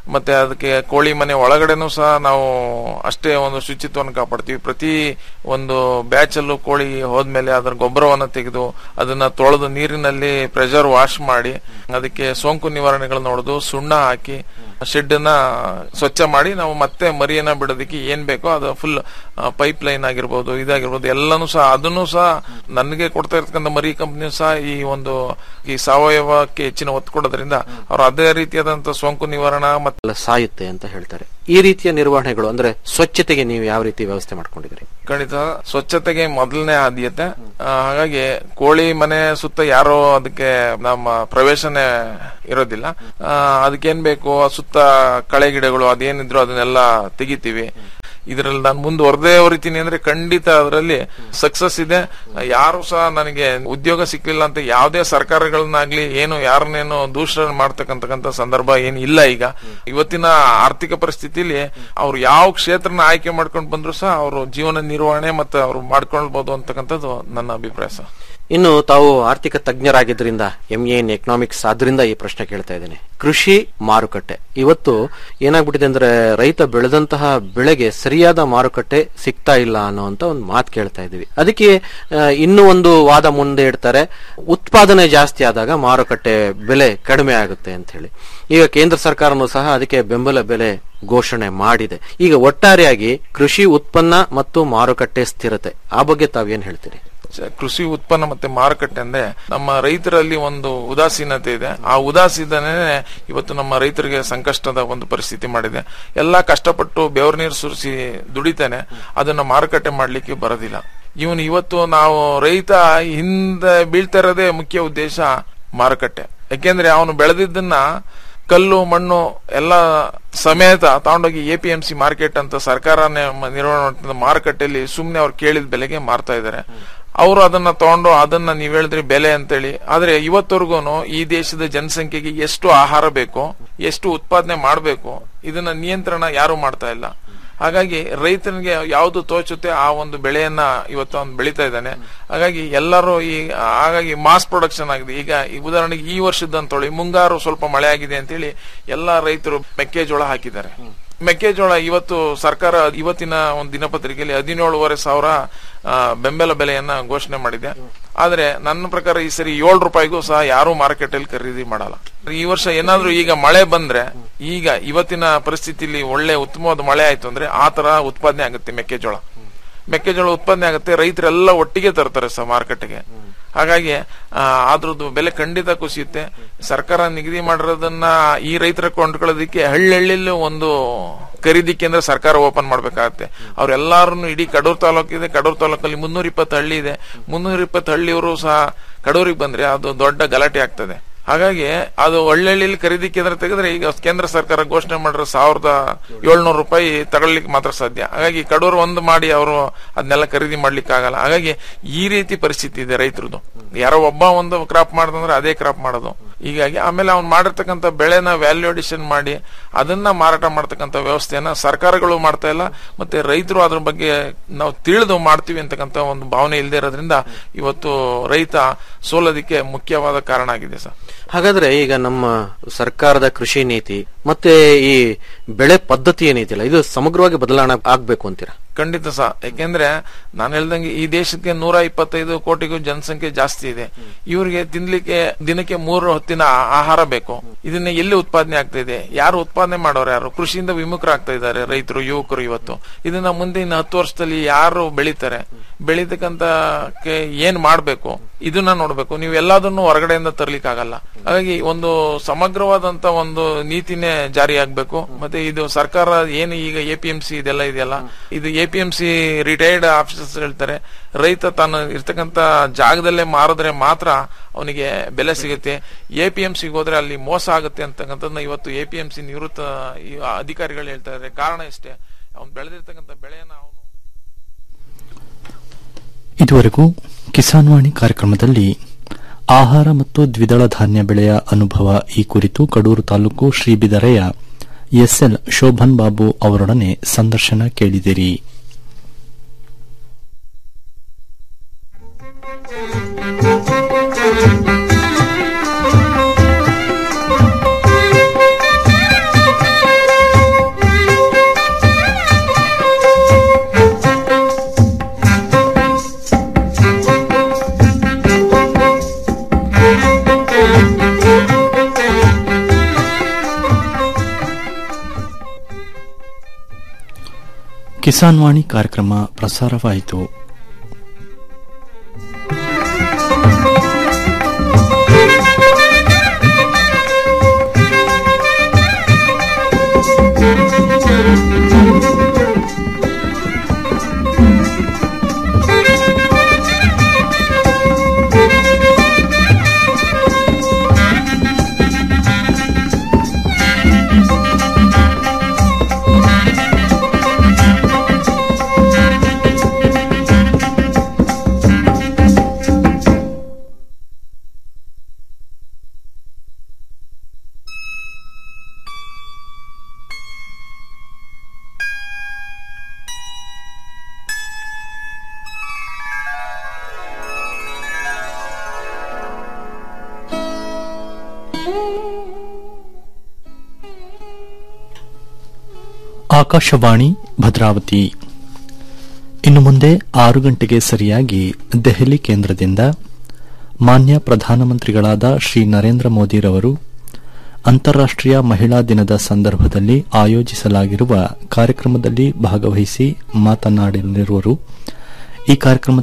ಮತ್ತೆ ಅದಕ್ಕೆ ಕೋಳಿ ಮನೆ ಒಳಗಡೆನೂ ಸಹ ನಾವು ಅಷ್ಟೇ ಒಂದು ಶುಚಿತ್ವವನ್ನು ಕಾಪಾಡ್ತೀವಿ ಪ್ರತಿ ಒಂದು ಬ್ಯಾಚ್ ಅಲ್ಲೂ ಕೋಳಿ ಹೋದ್ಮೇಲೆ ಅದರ ಗೊಬ್ಬರವನ್ನು ತೆಗೆದು ಅದನ್ನ ತೊಳೆದು ನೀರಿನಲ್ಲಿ ಪ್ರೆಷರ್ ವಾಶ್ ಮಾಡಿ ಅದಕ್ಕೆ ಸೋಂಕು ನಿವಾರಣೆಗಳು ನೋಡೋದು ಸುಣ್ಣ ಹಾಕಿ ಶೆಡ್ ನ ಸ್ವಚ್ಛ ಮಾಡಿ ನಾವು ಮತ್ತೆ ಮರಿಯನ್ನ ಬಿಡೋದಕ್ಕೆ ಏನ್ ಬೇಕೋ ಅದು ಫುಲ್ ಪೈಪ್ ಲೈನ್ ಆಗಿರ್ಬೋದು ಇದಾಗಿರ್ಬೋದು ಎಲ್ಲಾನು ಸಹ ಅದನ್ನು ಸಹ ನನಗೆ ಕೊಡ್ತಾ ಇರ್ತಕ್ಕಂಥ ಮರಿ ಕಂಪನಿ ಸಹ ಈ ಒಂದು ಈ ಸಾವಯವಕ್ಕೆ ಹೆಚ್ಚಿನ ಒತ್ತು ಕೊಡೋದ್ರಿಂದ ಅವ್ರು ಅದೇ ರೀತಿಯಾದಂತಹ ಸೋಂಕು ನಿವಾರಣಾ ಮತ್ತೆ ಎಲ್ಲ ಸಾಯುತ್ತೆ ಅಂತ ಹೇಳ್ತಾರೆ ಈ ರೀತಿಯ ನಿರ್ವಹಣೆಗಳು ಅಂದ್ರೆ ಸ್ವಚ್ಛತೆಗೆ ನೀವು ಯಾವ ರೀತಿ ವ್ಯವಸ್ಥೆ ಮಾಡ್ಕೊಂಡಿದ್ದೀರಿ ಖಂಡಿತ ಸ್ವಚ್ಛತೆಗೆ ಮೊದಲನೇ ಆದ್ಯತೆ ಆ, ಹಾಗಾಗಿ ಕೋಳಿ ಮನೆ ಸುತ್ತ ಯಾರೋ ಅದಕ್ಕೆ ನಮ್ಮ ಪ್ರವೇಶನೇ ಇರೋದಿಲ್ಲ ಆ, ಅದಕ್ಕೇನ್ ಬೇಕು ಆ ಸುತ್ತ ಕಳೆ ಗಿಡಗಳು ಅದೇನಿದ್ರು ಅದನ್ನೆಲ್ಲ ತೆಗಿತೀವಿ ಇದರಲ್ಲಿ ನಾನು ಮುಂದುವರೆದೇ ಹೊರಿತೀನಿ ಅಂದ್ರೆ ಖಂಡಿತ ಅದರಲ್ಲಿ ಸಕ್ಸಸ್ ಇದೆ ಯಾರು ಸಹ ನನಗೆ ಉದ್ಯೋಗ ಸಿಕ್ಲಿಲ್ಲ ಅಂತ ಯಾವುದೇ ಸರ್ಕಾರಗಳನ್ನಾಗ್ಲಿ ಏನು ಯಾರನ್ನೇನು ದೂಷಣೆ ಮಾಡ್ತಕ್ಕಂತಕ್ಕಂತ ಸಂದರ್ಭ ಏನು ಇಲ್ಲ ಈಗ ಇವತ್ತಿನ ಆರ್ಥಿಕ ಪರಿಸ್ಥಿತಿಲಿ ಅವ್ರು ಯಾವ ಕ್ಷೇತ್ರನ ಆಯ್ಕೆ ಮಾಡ್ಕೊಂಡು ಬಂದ್ರು ಸಹ ಅವರು ಜೀವನ ನಿರ್ವಹಣೆ ಮತ್ತೆ ಅವ್ರು ಮಾಡ್ಕೊಳ್ಬಹುದು ಅಂತಕ್ಕಂಥದ್ದು ನನ್ನ ಅಭಿಪ್ರಾಯ ಸರ್ ಇನ್ನು ತಾವು ಆರ್ಥಿಕ ತಜ್ಞರಾಗಿದ್ದರಿಂದ ಎಂ ಎ ಇನ್ ಎಕನಾಮಿಕ್ಸ್ ಆದ್ರಿಂದ ಈ ಪ್ರಶ್ನೆ ಕೇಳ್ತಾ ಇದ್ದೇನೆ ಕೃಷಿ ಮಾರುಕಟ್ಟೆ ಇವತ್ತು ಏನಾಗ್ಬಿಟ್ಟಿದೆ ಅಂದ್ರೆ ರೈತ ಬೆಳೆದಂತಹ ಬೆಳೆಗೆ ಸರಿಯಾದ ಮಾರುಕಟ್ಟೆ ಸಿಗ್ತಾ ಇಲ್ಲ ಅನ್ನೋಂತ ಒಂದು ಮಾತು ಕೇಳ್ತಾ ಇದೀವಿ ಅದಕ್ಕೆ ಆ, ಇನ್ನೂ ಒಂದು ವಾದ ಮುಂದೆ ಇಡ್ತಾರೆ ಉತ್ಪಾದನೆ ಜಾಸ್ತಿ ಆದಾಗ ಮಾರುಕಟ್ಟೆ ಬೆಲೆ ಕಡಿಮೆ ಆಗುತ್ತೆ ಅಂತ ಹೇಳಿ ಈಗ ಕೇಂದ್ರ ಸರ್ಕಾರನೂ ಸಹ ಅದಕ್ಕೆ ಬೆಂಬಲ ಬೆಲೆ ಘೋಷಣೆ ಮಾಡಿದೆ ಈಗ ಒಟ್ಟಾರೆಯಾಗಿ ಕೃಷಿ ಉತ್ಪನ್ನ ಮತ್ತು ಮಾರುಕಟ್ಟೆ ಸ್ಥಿರತೆ ಆ ಬಗ್ಗೆ ತಾವೇನ್ ಹೇಳ್ತೀರಿ ಸ- ಕೃಷಿ ಉತ್ಪನ್ನ ಮತ್ತೆ ಮಾರುಕಟ್ಟೆ ಅಂದ್ರೆ ನಮ್ಮ ರೈತರಲ್ಲಿ ಒಂದು ಉದಾಸೀನತೆ ಇದೆ ಆ ಉದಾಸೀನತೆ ಇವತ್ತು ನಮ್ಮ ರೈತರಿಗೆ ಸಂಕಷ್ಟದ ಒಂದು ಪರಿಸ್ಥಿತಿ ಮಾಡಿದೆ ಎಲ್ಲಾ ಕಷ್ಟಪಟ್ಟು ಬೆವರು ನೀರು ಸುರಿಸಿ ದುಡಿತಾನೆ ಅದನ್ನ ಮಾರುಕಟ್ಟೆ ಮಾಡ್ಲಿಕ್ಕೆ ಬರೋದಿಲ್ಲ ಇವನು ಇವತ್ತು ನಾವು ರೈತ ಹಿಂದೆ ಬೀಳ್ತಾ ಇರೋದೇ ಮುಖ್ಯ ಉದ್ದೇಶ ಮಾರುಕಟ್ಟೆ ಯಾಕೆಂದ್ರೆ ಅವನು ಬೆಳೆದಿದ್ದನ್ನ ಕಲ್ಲು ಮಣ್ಣು ಎಲ್ಲ ಸಮೇತ ತಗೊಂಡೋಗಿ A P M C market ಅಂತ ಸರ್ಕಾರನೇ ಮ- ನಿರ್ವಹಣೆ ಮಾಡ್ತಿದ್ದ ಮಾರುಕಟ್ಟೆಯಲ್ಲಿ ಸುಮ್ನೆ ಅವ್ರು ಕೇಳಿದ ಬೆಲೆಗೆ ಮಾರ್ತಾ ಇದ್ದಾರೆ ಅವರು ಅದನ್ನ ತಗೊಂಡು ಅದನ್ನ ನೀವ್ ಹೇಳಿದ್ರಿ ಬೆಲೆ ಅಂತೇಳಿ ಆದ್ರೆ ಇವತ್ತವರೆಗೂ ಈ ದೇಶದ ಜನಸಂಖ್ಯೆಗೆ ಎಷ್ಟು ಆಹಾರ ಬೇಕು ಎಷ್ಟು ಉತ್ಪಾದನೆ ಮಾಡಬೇಕು ಇದನ್ನ ನಿಯಂತ್ರಣ ಯಾರು ಮಾಡ್ತಾ ಇಲ್ಲ ಹಾಗಾಗಿ ರೈತನಿಗೆ ಯಾವುದು ತೋಚುತ್ತೆ ಆ ಒಂದು ಬೆಳೆಯನ್ನ ಇವತ್ತು ಅವನು ಬೆಳೀತಾ ಇದ್ದಾನೆ ಹಾಗಾಗಿ ಎಲ್ಲರೂ ಈ ಹಾಗಾಗಿ ಮಾಸ್ ಪ್ರೊಡಕ್ಷನ್ ಆಗಿದೆ ಈಗ ಈ ಉದಾಹರಣೆಗೆ ಈ ವರ್ಷದಂತೊಳಿ ಮುಂಗಾರು ಸ್ವಲ್ಪ ಮಳೆ ಆಗಿದೆ ಅಂತೇಳಿ ಎಲ್ಲಾ ರೈತರು ಮೆಕ್ಕೆಜೋಳ ಹಾಕಿದ್ದಾರೆ ಮೆಕ್ಕೆಜೋಳ ಇವತ್ತು ಸರ್ಕಾರ ಇವತ್ತಿನ ಒಂದು ದಿನಪತ್ರಿಕೆಯಲ್ಲಿ ಹದಿನೇಳುವರೆ ಸಾವಿರ ಆ, ಬೆಂಬಲ ಬೆಲೆಯನ್ನ ಘೋಷಣೆ ಮಾಡಿದೆ ಆದ್ರೆ ನನ್ನ ಪ್ರಕಾರ ಈ ಸರಿ ಏಳು ರೂಪಾಯಿಗೂ ಸಹ ಯಾರು ಮಾರ್ಕೆಟ್ ಅಲ್ಲಿ ಖರೀದಿ ಮಾಡಲ್ಲ ಈ ವರ್ಷ ಏನಾದ್ರೂ ಈಗ ಮಳೆ ಬಂದ್ರೆ ಈಗ ಇವತ್ತಿನ ಪರಿಸ್ಥಿತಿಲಿ ಒಳ್ಳೆ ಉತ್ತಮವಾದ ಮಳೆ ಆಯ್ತು ಅಂದ್ರೆ ಆ ತರ ಉತ್ಪಾದನೆ ಆಗುತ್ತೆ ಮೆಕ್ಕೆಜೋಳ ಮೆಕ್ಕೆಜೋಳ ಉತ್ಪಾದನೆ ಆಗುತ್ತೆ ರೈತರೆಲ್ಲ ಒಟ್ಟಿಗೆ ತರ್ತಾರೆ ಸಹ ಮಾರುಕಟ್ಟೆಗೆ ಹಾಗಾಗಿ ಆ, ಅದ್ರದ್ದು ಬೆಲೆ ಖಂಡಿತ ಕುಸಿಯುತ್ತೆ ಸರ್ಕಾರ ನಿಗದಿ ಮಾಡಿರೋದನ್ನ ಈ ರೈತರ ಕೊಂಡ್ಕೊಳ್ಳೋದಕ್ಕೆ ಹಳ್ಳಿಯಲ್ಲೂ ಒಂದು ಖರೀದಿ ಕೇಂದ್ರ ಸರ್ಕಾರ ಓಪನ್ ಮಾಡ್ಬೇಕಾಗತ್ತೆ ಅವ್ರೆಲ್ಲಾರು ಇಡೀ ಕಡೂರ್ ತಾಲೂಕು ಇದೆ ಕಡೂರ್ ತಾಲೂಕಲ್ಲಿ ಮುನ್ನೂರ ಇಪ್ಪತ್ತು ಹಳ್ಳಿ ಇದೆ ಮುನ್ನೂರ ಇಪ್ಪತ್ತು ಹಳ್ಳಿಯವರು ಸಹ ಕಡೂರಿಗೆ ಬಂದ್ರೆ ಅದು ದೊಡ್ಡ ಗಲಾಟೆ ಆಗ್ತದೆ ಹಾಗಾಗಿ ಅದು ಹಳ್ಳಿಯಲ್ಲಿ ಖರೀದಿ ಕೇಂದ್ರ ತೆಗೆದ್ರೆ ಈಗ ಕೇಂದ್ರ ಸರ್ಕಾರ ಘೋಷಣೆ ಮಾಡಿರೋ ಸಾವಿರದ ಏಳ್ನೂರು ರೂಪಾಯಿ ತಗೊಳ್ಲಿಕ್ಕೆ ಮಾತ್ರ ಸಾಧ್ಯ ಹಾಗಾಗಿ ಕಡೂರು ಒಂದು ಮಾಡಿ ಅವರು ಅದನ್ನೆಲ್ಲ ಖರೀದಿ ಮಾಡ್ಲಿಕ್ಕೆ ಆಗಲ್ಲ ಹಾಗಾಗಿ ಈ ರೀತಿ ಪರಿಸ್ಥಿತಿ ಇದೆ ರೈತರದು ಯಾರೋ ಒಬ್ಬ ಒಂದು ಕ್ರಾಪ್ ಮಾಡ್ದಂದ್ರೆ ಅದೇ ಕ್ರಾಪ್ ಮಾಡೋದು ಹೀಗಾಗಿ ಆಮೇಲೆ ಅವ್ನು ಮಾಡಿರ್ತಕ್ಕಂಥ ಬೆಳೆನ ವ್ಯಾಲ್ಯೂ ಅಡಿಷನ್ ಮಾಡಿ ಅದನ್ನ ಮಾರಾಟ ಮಾಡ್ತಕ್ಕಂಥ ವ್ಯವಸ್ಥೆಯನ್ನ ಸರ್ಕಾರಗಳು ಮಾಡ್ತಾ ಇಲ್ಲ ಮತ್ತೆ ರೈತರು ಅದ್ರ ಬಗ್ಗೆ ನಾವು ತಿಳಿದು ಮಾಡ್ತೀವಿ ಅಂತಕ್ಕಂಥ ಒಂದು ಭಾವನೆ ಇಲ್ಲದೆ ಇರೋದ್ರಿಂದ ಇವತ್ತು ರೈತ ಸೋಲೋದಿಕ್ಕೆ ಮುಖ್ಯವಾದ ಕಾರಣ ಆಗಿದೆ ಸರ್ ಹಾಗಾದ್ರೆ ಈಗ ನಮ್ಮ ಸರ್ಕಾರದ ಕೃಷಿ ನೀತಿ ಮತ್ತೆ ಈ ಬೆಳೆ ಪದ್ಧತಿ ಏನೈತಿಲ್ಲ ಇದು ಸಮಗ್ರವಾಗಿ ಬದಲಾವಣೆ ಆಗ್ಬೇಕು ಅಂತೀರಾ ಖಂಡಿತ ಸಹ ಯಾಕೆಂದ್ರೆ ನಾನು ಹೇಳ್ದಂಗೆ ಈ ದೇಶಕ್ಕೆ ನೂರ ಇಪ್ಪತ್ತೈದು ಕೋಟಿಗೂ ಜನಸಂಖ್ಯೆ ಜಾಸ್ತಿ ಇದೆ ಇವರಿಗೆ ತಿನ್ಲಿಕ್ಕೆ ದಿನಕ್ಕೆ ಮೂರು ಹೊತ್ತಿನ ಆ- ಆಹಾರ ಬೇಕು ಇದನ್ನ ಎಲ್ಲಿ ಉತ್ಪಾದನೆ ಆಗ್ತಾ ಇದೆ ಯಾರು ಉತ್ಪಾದನೆ ಮಾಡೋರು ಯಾರು ಕೃಷಿಯಿಂದ ವಿಮುಖರಾಗ್ತಾ ಇದ್ದಾರೆ ರೈತರು ಯುವಕರು ಇವತ್ತು ಇದನ್ನ ಮುಂದೆ ಇನ್ನು ಹತ್ತು ವರ್ಷದಲ್ಲಿ ಯಾರು ಬೆಳೀತಾರೆ ಬೆಳೀತಕ್ಕಂತ ಏನ್ ಮಾಡ್ಬೇಕು ಇದನ್ನ ನೋಡ್ಬೇಕು ನೀವು ಎಲ್ಲದನ್ನು ಹೊರಗಡೆಯಿಂದ ತರ್ಲಿಕ್ಕೆ ಆಗಲ್ಲ ಹಾಗಾಗಿ ಒಂದು ಸಮಗ್ರವಾದಂತ ಒಂದು ನೀತಿನೇ ಜಾರಿ ಆಗ್ಬೇಕು ಮತ್ತೆ ಇದು ಸರ್ಕಾರ ಏನು ಈಗ ಎ ಪಿ ಎಂ ಸಿ ಇದೆಲ್ಲ ಇದೆಯಲ್ಲ ಇದು A P M C retired officers ಹೇಳ್ತಾರೆ ರೈತ ತಾನು ಇರ್ತಕ್ಕಂತ ಜಾಗದಲ್ಲೇ ಮಾರಿದ್ರೆ ಮಾತ್ರ ಅವನಿಗೆ ಬೆಲೆ ಸಿಗುತ್ತೆ ಎ ಪಿ ಎಂ ಸಿಗೆ ಹೋದ್ರೆ ಅಲ್ಲಿ ಮೋಸ ಆಗುತ್ತೆ ಅಂತಕ್ಕಂಥದ್ದನ್ನ ಇವತ್ತು ಎ ಪಿ ಎಂ ಸಿ ನಿವೃತ್ತ ಈ ಅಧಿಕಾರಿಗಳು ಹೇಳ್ತಾ ಇದ್ದಾರೆ ಕಾರಣ ಇಷ್ಟೇ ಅವ್ನು ಬೆಳೆದಿರ್ತಕ್ಕಂಥ ಬೆಳೆಯನ್ನ ಅವನು ಇದುವರೆಗೂ ಕಿಸಾನ್ ವಾಣಿ ಕಾರ್ಯಕ್ರಮದಲ್ಲಿ ಆಹಾರ ಮತ್ತು ದ್ವಿದಳ ಧಾನ್ಯ ಬೆಳೆಯ ಅನುಭವ ಈ ಕುರಿತು ಕಡೂರು ತಾಲೂಕು ಶ್ರೀಬಿದರೆಯ ಎಸ್ಎಲ್ ಶೋಭನ್ ಬಾಬು ಅವರೊಡನೆ ಸಂದರ್ಶನ ಕೇಳಿದಿರಿ ಕಿಸಾನ್ ವಾಣಿ ಕಾರ್ಯಕ್ರಮ ಪ್ರಸಾರವಾಯಿತು ಆಕಾಶವಾಣಿ ಭದ್ರಾವತಿ ಇನ್ನು ಮುಂದೆ ಆರು ಗಂಟೆಗೆ ಸರಿಯಾಗಿ ದೆಹಲಿ ಕೇಂದ್ರದಿಂದ ಮಾನ್ಯ ಪ್ರಧಾನಮಂತ್ರಿಗಳಾದ ಶ್ರೀ ನರೇಂದ್ರ ಮೋದಿರವರು ಅಂತಾರಾಷ್ಟೀಯ ಮಹಿಳಾ ದಿನದ ಸಂದರ್ಭದಲ್ಲಿ ಆಯೋಜಿಸಲಾಗಿರುವ ಕಾರ್ಯಕ್ರಮದಲ್ಲಿ ಭಾಗವಹಿಸಿ ಮಾತನಾಡಲಿರುವರು ಈ ಕಾರ್ಯಕ್ರಮದ